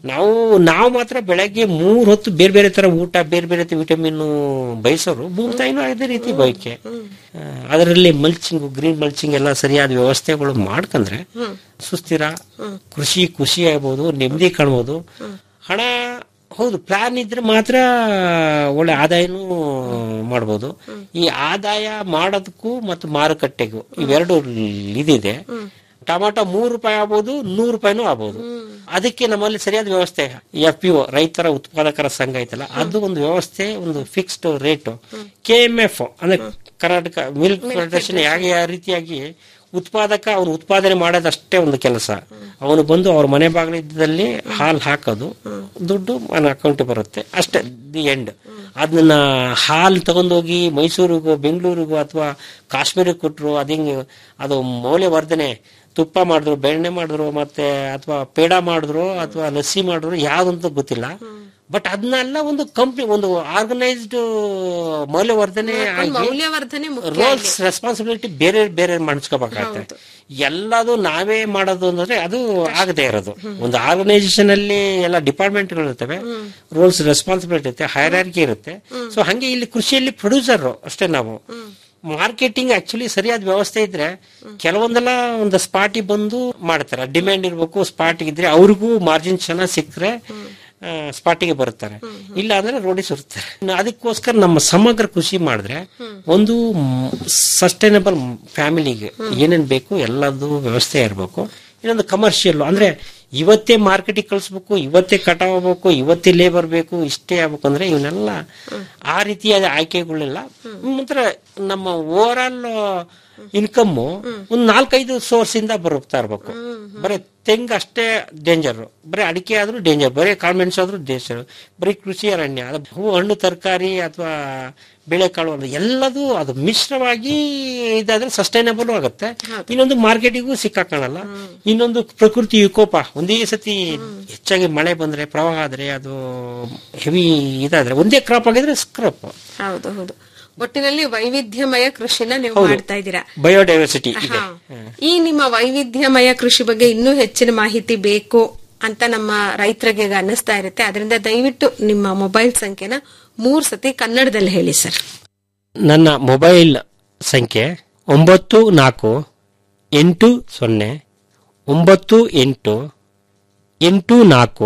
ನಾವು ನಾವು ಮಾತ್ರ ಬೆಳಗ್ಗೆ ಮೂರ್ ಹೊತ್ತು ಬೇರೆ ಬೇರೆ ತರ ಊಟ ಬೇರೆ ಬೇರೆ ವಿಟಮಿನ್ ಬಯಸೋರು ಭೂಮಿತಾಯಿನೂ ಅದೇ ರೀತಿ ಬಯಕೆ ಆ, ಅದರಲ್ಲಿ ಮಲ್ಚಿಂಗ್ ಗ್ರೀನ್ ಮಲ್ಚಿಂಗ್ ಎಲ್ಲ ಸರಿಯಾದ ವ್ಯವಸ್ಥೆಗಳು ಮಾಡ್ಕಂದ್ರೆ ಸುಸ್ಥಿರ ಕೃಷಿ ಖುಷಿ ಆಗ್ಬೋದು ನೆಮ್ಮದಿ ಕಾಣ್ಬೋದು ಹಣ ಹೌದು ಪ್ಲಾನ್ ಇದ್ರೆ ಮಾತ್ರ ಒಳ್ಳೆ ಆದಾಯನೂ ಮಾಡ್ಬೋದು ಈ ಆದಾಯ ಮಾಡೋದಕ್ಕೂ ಮತ್ತು ಮಾರುಕಟ್ಟೆಗೂ ಇವೆರಡು ಇದಿದೆ ಟೊಮಾಟೊ ಮೂರು ರೂಪಾಯಿ ಆಗ್ಬೋದು ನೂರು ರೂಪಾಯಿನೂ ಆಗ್ಬೋದು ಅದಕ್ಕೆ ನಮ್ಮಲ್ಲಿ ಸರಿಯಾದ ವ್ಯವಸ್ಥೆ ಎಫ್ ಪಿ ಒ ರೈತರ ಉತ್ಪಾದಕರ ಸಂಘ ಐತಲ್ಲ ಅದು ಒಂದು ವ್ಯವಸ್ಥೆ ಒಂದು fixed rate K M F ಅಂದ್ರೆ ಕರ್ನಾಟಕ ಮಿಲ್ಕ್ ಫೆಡರೇಷನ್ ಯಾವ ಯಾವ ರೀತಿಯಾಗಿ ಉತ್ಪಾದಕ ಅವನು ಉತ್ಪಾದನೆ ಮಾಡೋದಷ್ಟೇ ಒಂದು ಕೆಲಸ ಅವನು ಬಂದು ಅವ್ರ ಮನೆ ಬಾಗಿಲಿದ್ದಲ್ಲಿ ಹಾಲು ಹಾಕೋದು ದುಡ್ಡು ಅವನ ಅಕೌಂಟ್ ಬರುತ್ತೆ ಅಷ್ಟೇ ದಿ ಎಂಡ್ ಅದನ್ನ ಹಾಲು ತಗೊಂಡೋಗಿ ಮೈಸೂರಿಗೋ ಬೆಂಗಳೂರಿಗೋ ಅಥವಾ ಕಾಶ್ಮೀರಕ್ಕೆ ಕೊಟ್ಟರು ಅದಿಂಗ್ ಅದು ಮೌಲ್ಯವರ್ಧನೆ ತುಪ್ಪ ಮಾಡಿದ್ರು ಬೆಣ್ಣೆ ಮಾಡಿದ್ರು ಮತ್ತೆ ಅಥವಾ ಪೇಡ ಮಾಡಿದ್ರು ಅಥವಾ ಲಸ್ಸಿ ಮಾಡಿದ್ರು ಯಾವ್ದಂತ ಗೊತ್ತಿಲ್ಲ ಬಟ್ ಅದನ್ನೆಲ್ಲ ಒಂದು ಕಂಪ್ನಿ ಒಂದು ಆರ್ಗನೈಸ್ಡ್ ಮೌಲ್ಯವರ್ಧನೆ ಆಗಿ ಮೌಲ್ಯವರ್ಧನೆ ಮುಖ್ಯ ರೋಲ್ಸ್ ರೆಸ್ಪಾನ್ಸಿಬಿಲಿಟಿ ಬೇರೆ ಬೇರೆ ಮಾಡಿಸ್ಕೋಬೇಕಾಗತ್ತೆ ಎಲ್ಲದು ನಾವೇ ಮಾಡೋದು ಅಂದ್ರೆ ಅದು ಆಗದೆ ಇರೋದು ಒಂದು ಆರ್ಗನೈಸೇಷನ್ ಅಲ್ಲಿ ಎಲ್ಲ ಡಿಪಾರ್ಟ್ಮೆಂಟ್ಗಳು ಇರ್ತವೆ ರೋಲ್ಸ್ ರೆಸ್ಪಾನ್ಸಿಬಿಲಿಟಿ ಇರುತ್ತೆ ಹೈರಾರ್ಕಿ ಇರುತ್ತೆ ಸೊ ಹಂಗೆ ಇಲ್ಲಿ ಕೃಷಿಯಲ್ಲಿ ಪ್ರೊಡ್ಯೂಸರ್ ಅಷ್ಟೇ ನಾವು ಮಾರ್ಕೆಟಿಂಗ್ ಆಕ್ಚುಲಿ ಸರಿಯಾದ ವ್ಯವಸ್ಥೆ ಇದ್ರೆ ಕೆಲವೊಂದೆಲ್ಲ ಒಂದು ಸ್ಪಾಟಿಗೆ ಬಂದು ಮಾಡ್ತಾರೆ ಡಿಮ್ಯಾಂಡ್ ಇರ್ಬೇಕು ಸ್ಪಾಟ್ ಇದ್ರೆ ಅವ್ರಿಗೂ ಮಾರ್ಜಿನ್ ಚೆನ್ನಾಗಿ ಸಿಕ್ಕರೆ ಸ್ಪಾಟಿಗೆ ಬರುತ್ತಾರೆ ಇಲ್ಲ ಅಂದ್ರೆ ರೋಡಿ ಸುರುತ್ತಾರೆ ಇನ್ನು ಅದಕ್ಕೋಸ್ಕರ ನಮ್ಮ ಸಮಗ್ರ ಕೃಷಿ ಮಾಡಿದ್ರೆ ಒಂದು ಸಸ್ಟೈನಬಲ್ ಫ್ಯಾಮಿಲಿಗೆ ಏನೇನ್ ಬೇಕು ಎಲ್ಲದೂ ವ್ಯವಸ್ಥೆ ಇರಬೇಕು ಇನ್ನೊಂದು ಕಮರ್ಷಿಯಲ್ ಅಂದ್ರೆ ಇವತ್ತೇ ಮಾರ್ಕೆಟಿಗೆ ಕಳಿಸ್ಬೇಕು ಇವತ್ತೇ ಕಟಾವ್ ಆಗ್ಬೇಕು ಇವತ್ತೇ ಲೇಬರ್ ಬೇಕು ಇಷ್ಟೇ ಆಗ್ಬೇಕು ಅಂದ್ರೆ ಇವನ್ನೆಲ್ಲ ಆ ರೀತಿಯಾದ ಆಯ್ಕೆಗಳೆಲ್ಲ ಮಾತ್ರ ನಮ್ಮ ಓವರ್ ಆಲ್ ಇನ್ಕಮ್ ಒಂದು ನಾಲ್ಕೈದು ಸೋರ್ಸ್ ಇಂದ ಬರುತ್ತಾ ಇರ್ಬೇಕು ಬರೀ ತೆಂಗು ಅಷ್ಟೇ ಡೇಂಜರ್ ಬರೀ ಅಡಿಕೆ ಆದ್ರೂ ಡೇಂಜರ್ ಬರೀ ಕಾಳ್ಮೆಣಸು ಆದ್ರೂ ಡೇಂಜರ್ ಬರೀ ಕೃಷಿ ಅರಣ್ಯ ಅದು ಹೂ ಹಣ್ಣು ತರಕಾರಿ ಅಥವಾ ಬೇಳೆಕಾಳು ಅದು ಎಲ್ಲದೂ ಅದು ಮಿಶ್ರವಾಗಿ ಇದಾದ್ರೆ ಸಸ್ಟೈನಬಲ್ ಆಗುತ್ತೆ ಇನ್ನೊಂದು ಮಾರ್ಕೆಟಿಗೂ ಸಿಕ್ಕಾಕಣಲ್ಲ ಇನ್ನೊಂದು ಪ್ರಕೃತಿ ವಿಕೋಪ ಒಂದೇ ಸತಿ ಹೆಚ್ಚಾಗಿ ಮಳೆ ಬಂದ್ರೆ ಪ್ರವಾಹ ಆದ್ರೆ ಅದು ಹೆವಿ ಇದಾದ್ರೆ ಒಂದೇ ಕ್ರಾಪ್ ಆಗಿದ್ರೆ ಸ್ಕ್ರಾಪ್ ಹೌದು ಹೌದು ಒಟ್ಟಿನಲ್ಲಿ ವೈವಿಧ್ಯಮಯ ಕೃಷಿನ ನೀವು ಮಾಡ್ತಾ ಇದ್ದೀರಾ ಬಯೋಡೈವರ್ಸಿಟಿ ಇದೆ ಹಾ. ಈ ನಿಮ್ಮ ವೈವಿಧ್ಯಮಯ ಕೃಷಿ ಬಗ್ಗೆ ಇನ್ನೂ ಹೆಚ್ಚಿನ ಮಾಹಿತಿ ಬೇಕು ಅಂತ ನಮ್ಮ ರೈತರಿಗೆ ಈಗ ಅನ್ನಿಸ್ತಾ ಇರುತ್ತೆ ಅದರಿಂದ ದಯವಿಟ್ಟು ನಿಮ್ಮ ಮೊಬೈಲ್ ಸಂಖ್ಯೆನ ಮೂರ್ ಸತಿ ಕನ್ನಡದಲ್ಲಿ ಹೇಳಿ ಸರ್ ನನ್ನ ಮೊಬೈಲ್ ಸಂಖ್ಯೆ ಒಂಬತ್ತು ನಾಲ್ಕು ಎಂಟು ಸೊನ್ನೆ ಒಂಬತ್ತು ಎಂಟು ಎಂಟು ನಾಲ್ಕು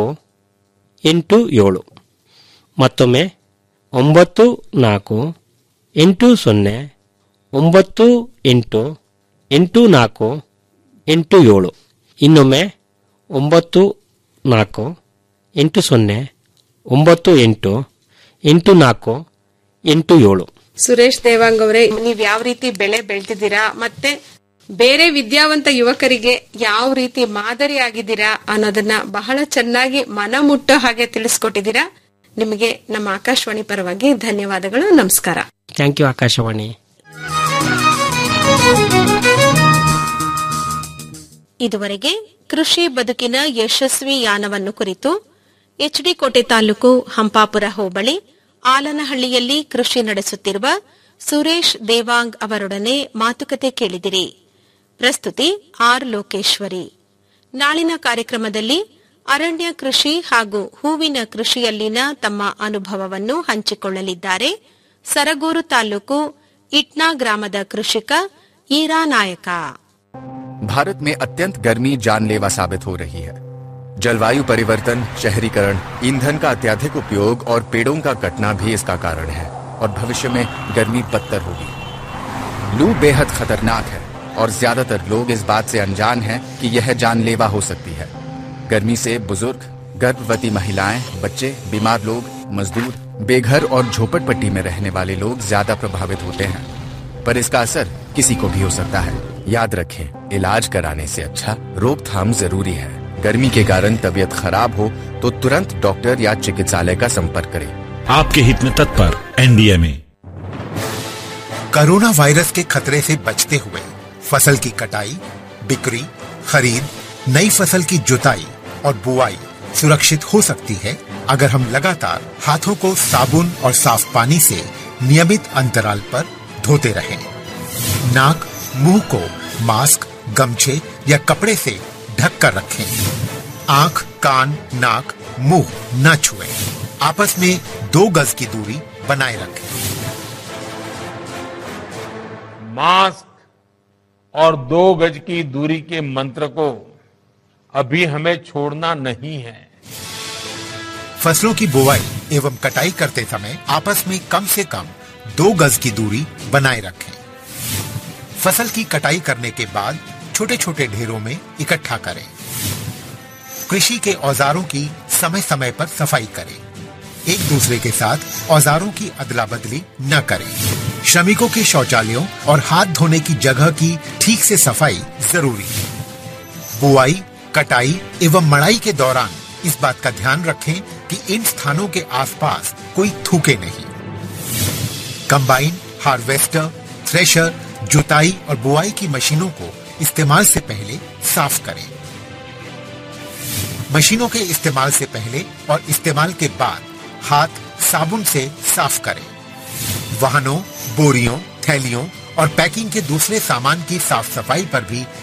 ಎಂಟು ಏಳು ಮತ್ತೊಮ್ಮೆ ಒಂಬತ್ತು ನಾಲ್ಕು ಎಂಟು ಸೊನ್ನೆ ಒಂಬತ್ತು ಎಂಟು ಎಂಟು ನಾಲ್ಕು ಎಂಟು ಏಳು ಇನ್ನೊಮ್ಮೆ ಒಂಬತ್ತು ನಾಲ್ಕು ಎಂಟು ಸೊನ್ನೆ ಒಂಬತ್ತು ಎಂಟು ಎಂಟು ನಾಲ್ಕು ಎಂಟು ಏಳು ಸುರೇಶ್ ದೇವಾಂಗ್ ಅವರೇ ನೀವ್ ಯಾವ ರೀತಿ ಬೆಳೆ ಬೆಳ್ತಿದ್ದೀರಾ ಮತ್ತೆ ಬೇರೆ ವಿದ್ಯಾವಂತ ಯುವಕರಿಗೆ ಯಾವ ರೀತಿ ಮಾದರಿ ಆಗಿದ್ದೀರಾ ಅನ್ನೋದನ್ನ ಬಹಳ ಚೆನ್ನಾಗಿ ಮನ ಮುಟ್ಟೋ ಹಾಗೆ ತಿಳಿಸ್ಕೊಟ್ಟಿದ್ದೀರಾ ನಿಮಗೆ ನಮ್ಮ ಆಕಾಶವಾಣಿ ಪರವಾಗಿ ಧನ್ಯವಾದಗಳು ನಮಸ್ಕಾರ ಥ್ಯಾಂಕ್ ಯು ಆಕಾಶವಾಣಿ ಇದುವರೆಗೆ ಕೃಷಿ ಬದುಕಿನ ಯಶಸ್ವಿ ಯಾನವನ್ನು ಕುರಿತು ಎಚ್ಡಿ ಕೋಟೆ ತಾಲೂಕು ಹಂಪಾಪುರ ಹೋಬಳಿ ಆಲನಹಳ್ಳಿಯಲ್ಲಿ ಕೃಷಿ ನಡೆಸುತ್ತಿರುವ ಸುರೇಶ್ ದೇವಾಂಗ್ ಅವರೊಡನೆ ಮಾತುಕತೆ ಕೇಳಿದಿರಿ ಪ್ರಸ್ತುತಿ ಆರ್ ಲೋಕೇಶ್ವರಿ ನಾಳಿನ ಕಾರ್ಯಕ್ರಮದಲ್ಲಿ ಅರಣ್ಯ ಕೃಷಿ ಹಾಗೂ ಹೂವಿನ ಕೃಷಿಯಲ್ಲಿನ ತಮ್ಮ ಅನುಭವವನ್ನು ಹಂಚಿಕೊಳ್ಳಲಿದ್ದಾರೆ ಸರಗೂರು ತಾಲೂಕು ಇಟ್ನಾ ಗ್ರಾಮದ ಕೃಷಿಕ ಈರಾ ನಾಯಕ भारत में अत्यंत गर्मी जानलेवा साबित हो रही है जलवायु परिवर्तन शहरीकरण ईंधन का अत्याधिक उपयोग और पेड़ों का कटना भी इसका कारण है और भविष्य में गर्मी बदतर होगी लू बेहद खतरनाक है और ज्यादातर लोग इस बात से अनजान हैं कि यह जानलेवा हो सकती है गर्मी से बुजुर्ग गर्भवती महिलाएं बच्चे बीमार लोग मजदूर बेघर और झोपड़पट्टी में रहने वाले लोग ज्यादा प्रभावित होते हैं पर इसका असर किसी को भी हो सकता है याद रखें इलाज कराने से अच्छा रोकथाम जरूरी है गर्मी के कारण तबीयत खराब हो तो तुरंत डॉक्टर या चिकित्सालय का संपर्क करें आपके हित में तत्पर एनडीएमए कोरोना वायरस के खतरे से बचते हुए फसल की कटाई बिक्री खरीद नई फसल की जुताई और बुआई सुरक्षित हो सकती है अगर हम लगातार हाथों को साबुन और साफ पानी से नियमित अंतराल पर धोते रहें। नाक मुंह को मास्क गमछे या कपड़े से ढक कर रखें आंख कान नाक मुंह न छुएं। आपस में दो गज की दूरी बनाए रखें मास्क और दो गज की दूरी के मंत्र को अभी हमें छोड़ना नहीं है फसलों की बुवाई एवं कटाई करते समय आपस में कम से कम दो गज की दूरी बनाए रखें फसल की कटाई करने के बाद छोटे छोटे ढेरों में इकट्ठा करें कृषि के औजारों की समय समय पर सफाई करें एक दूसरे के साथ औजारों की अदला बदली न करें श्रमिकों के शौचालयों और हाथ धोने की जगह की ठीक से सफाई जरूरी है बुआई कटाई एवं मड़ाई के दौरान इस बात का ध्यान रखें कि इन स्थानों के आसपास कोई थूके नहीं कंबाइन हार्वेस्टर थ्रेशर जुताई और बुआई की मशीनों को इस्तेमाल से पहले साफ करें मशीनों के इस्तेमाल से पहले और इस्तेमाल के बाद हाथ साबुन से साफ करें वाहनों बोरियों थैलियों और पैकिंग के दूसरे सामान की साफ सफाई पर भी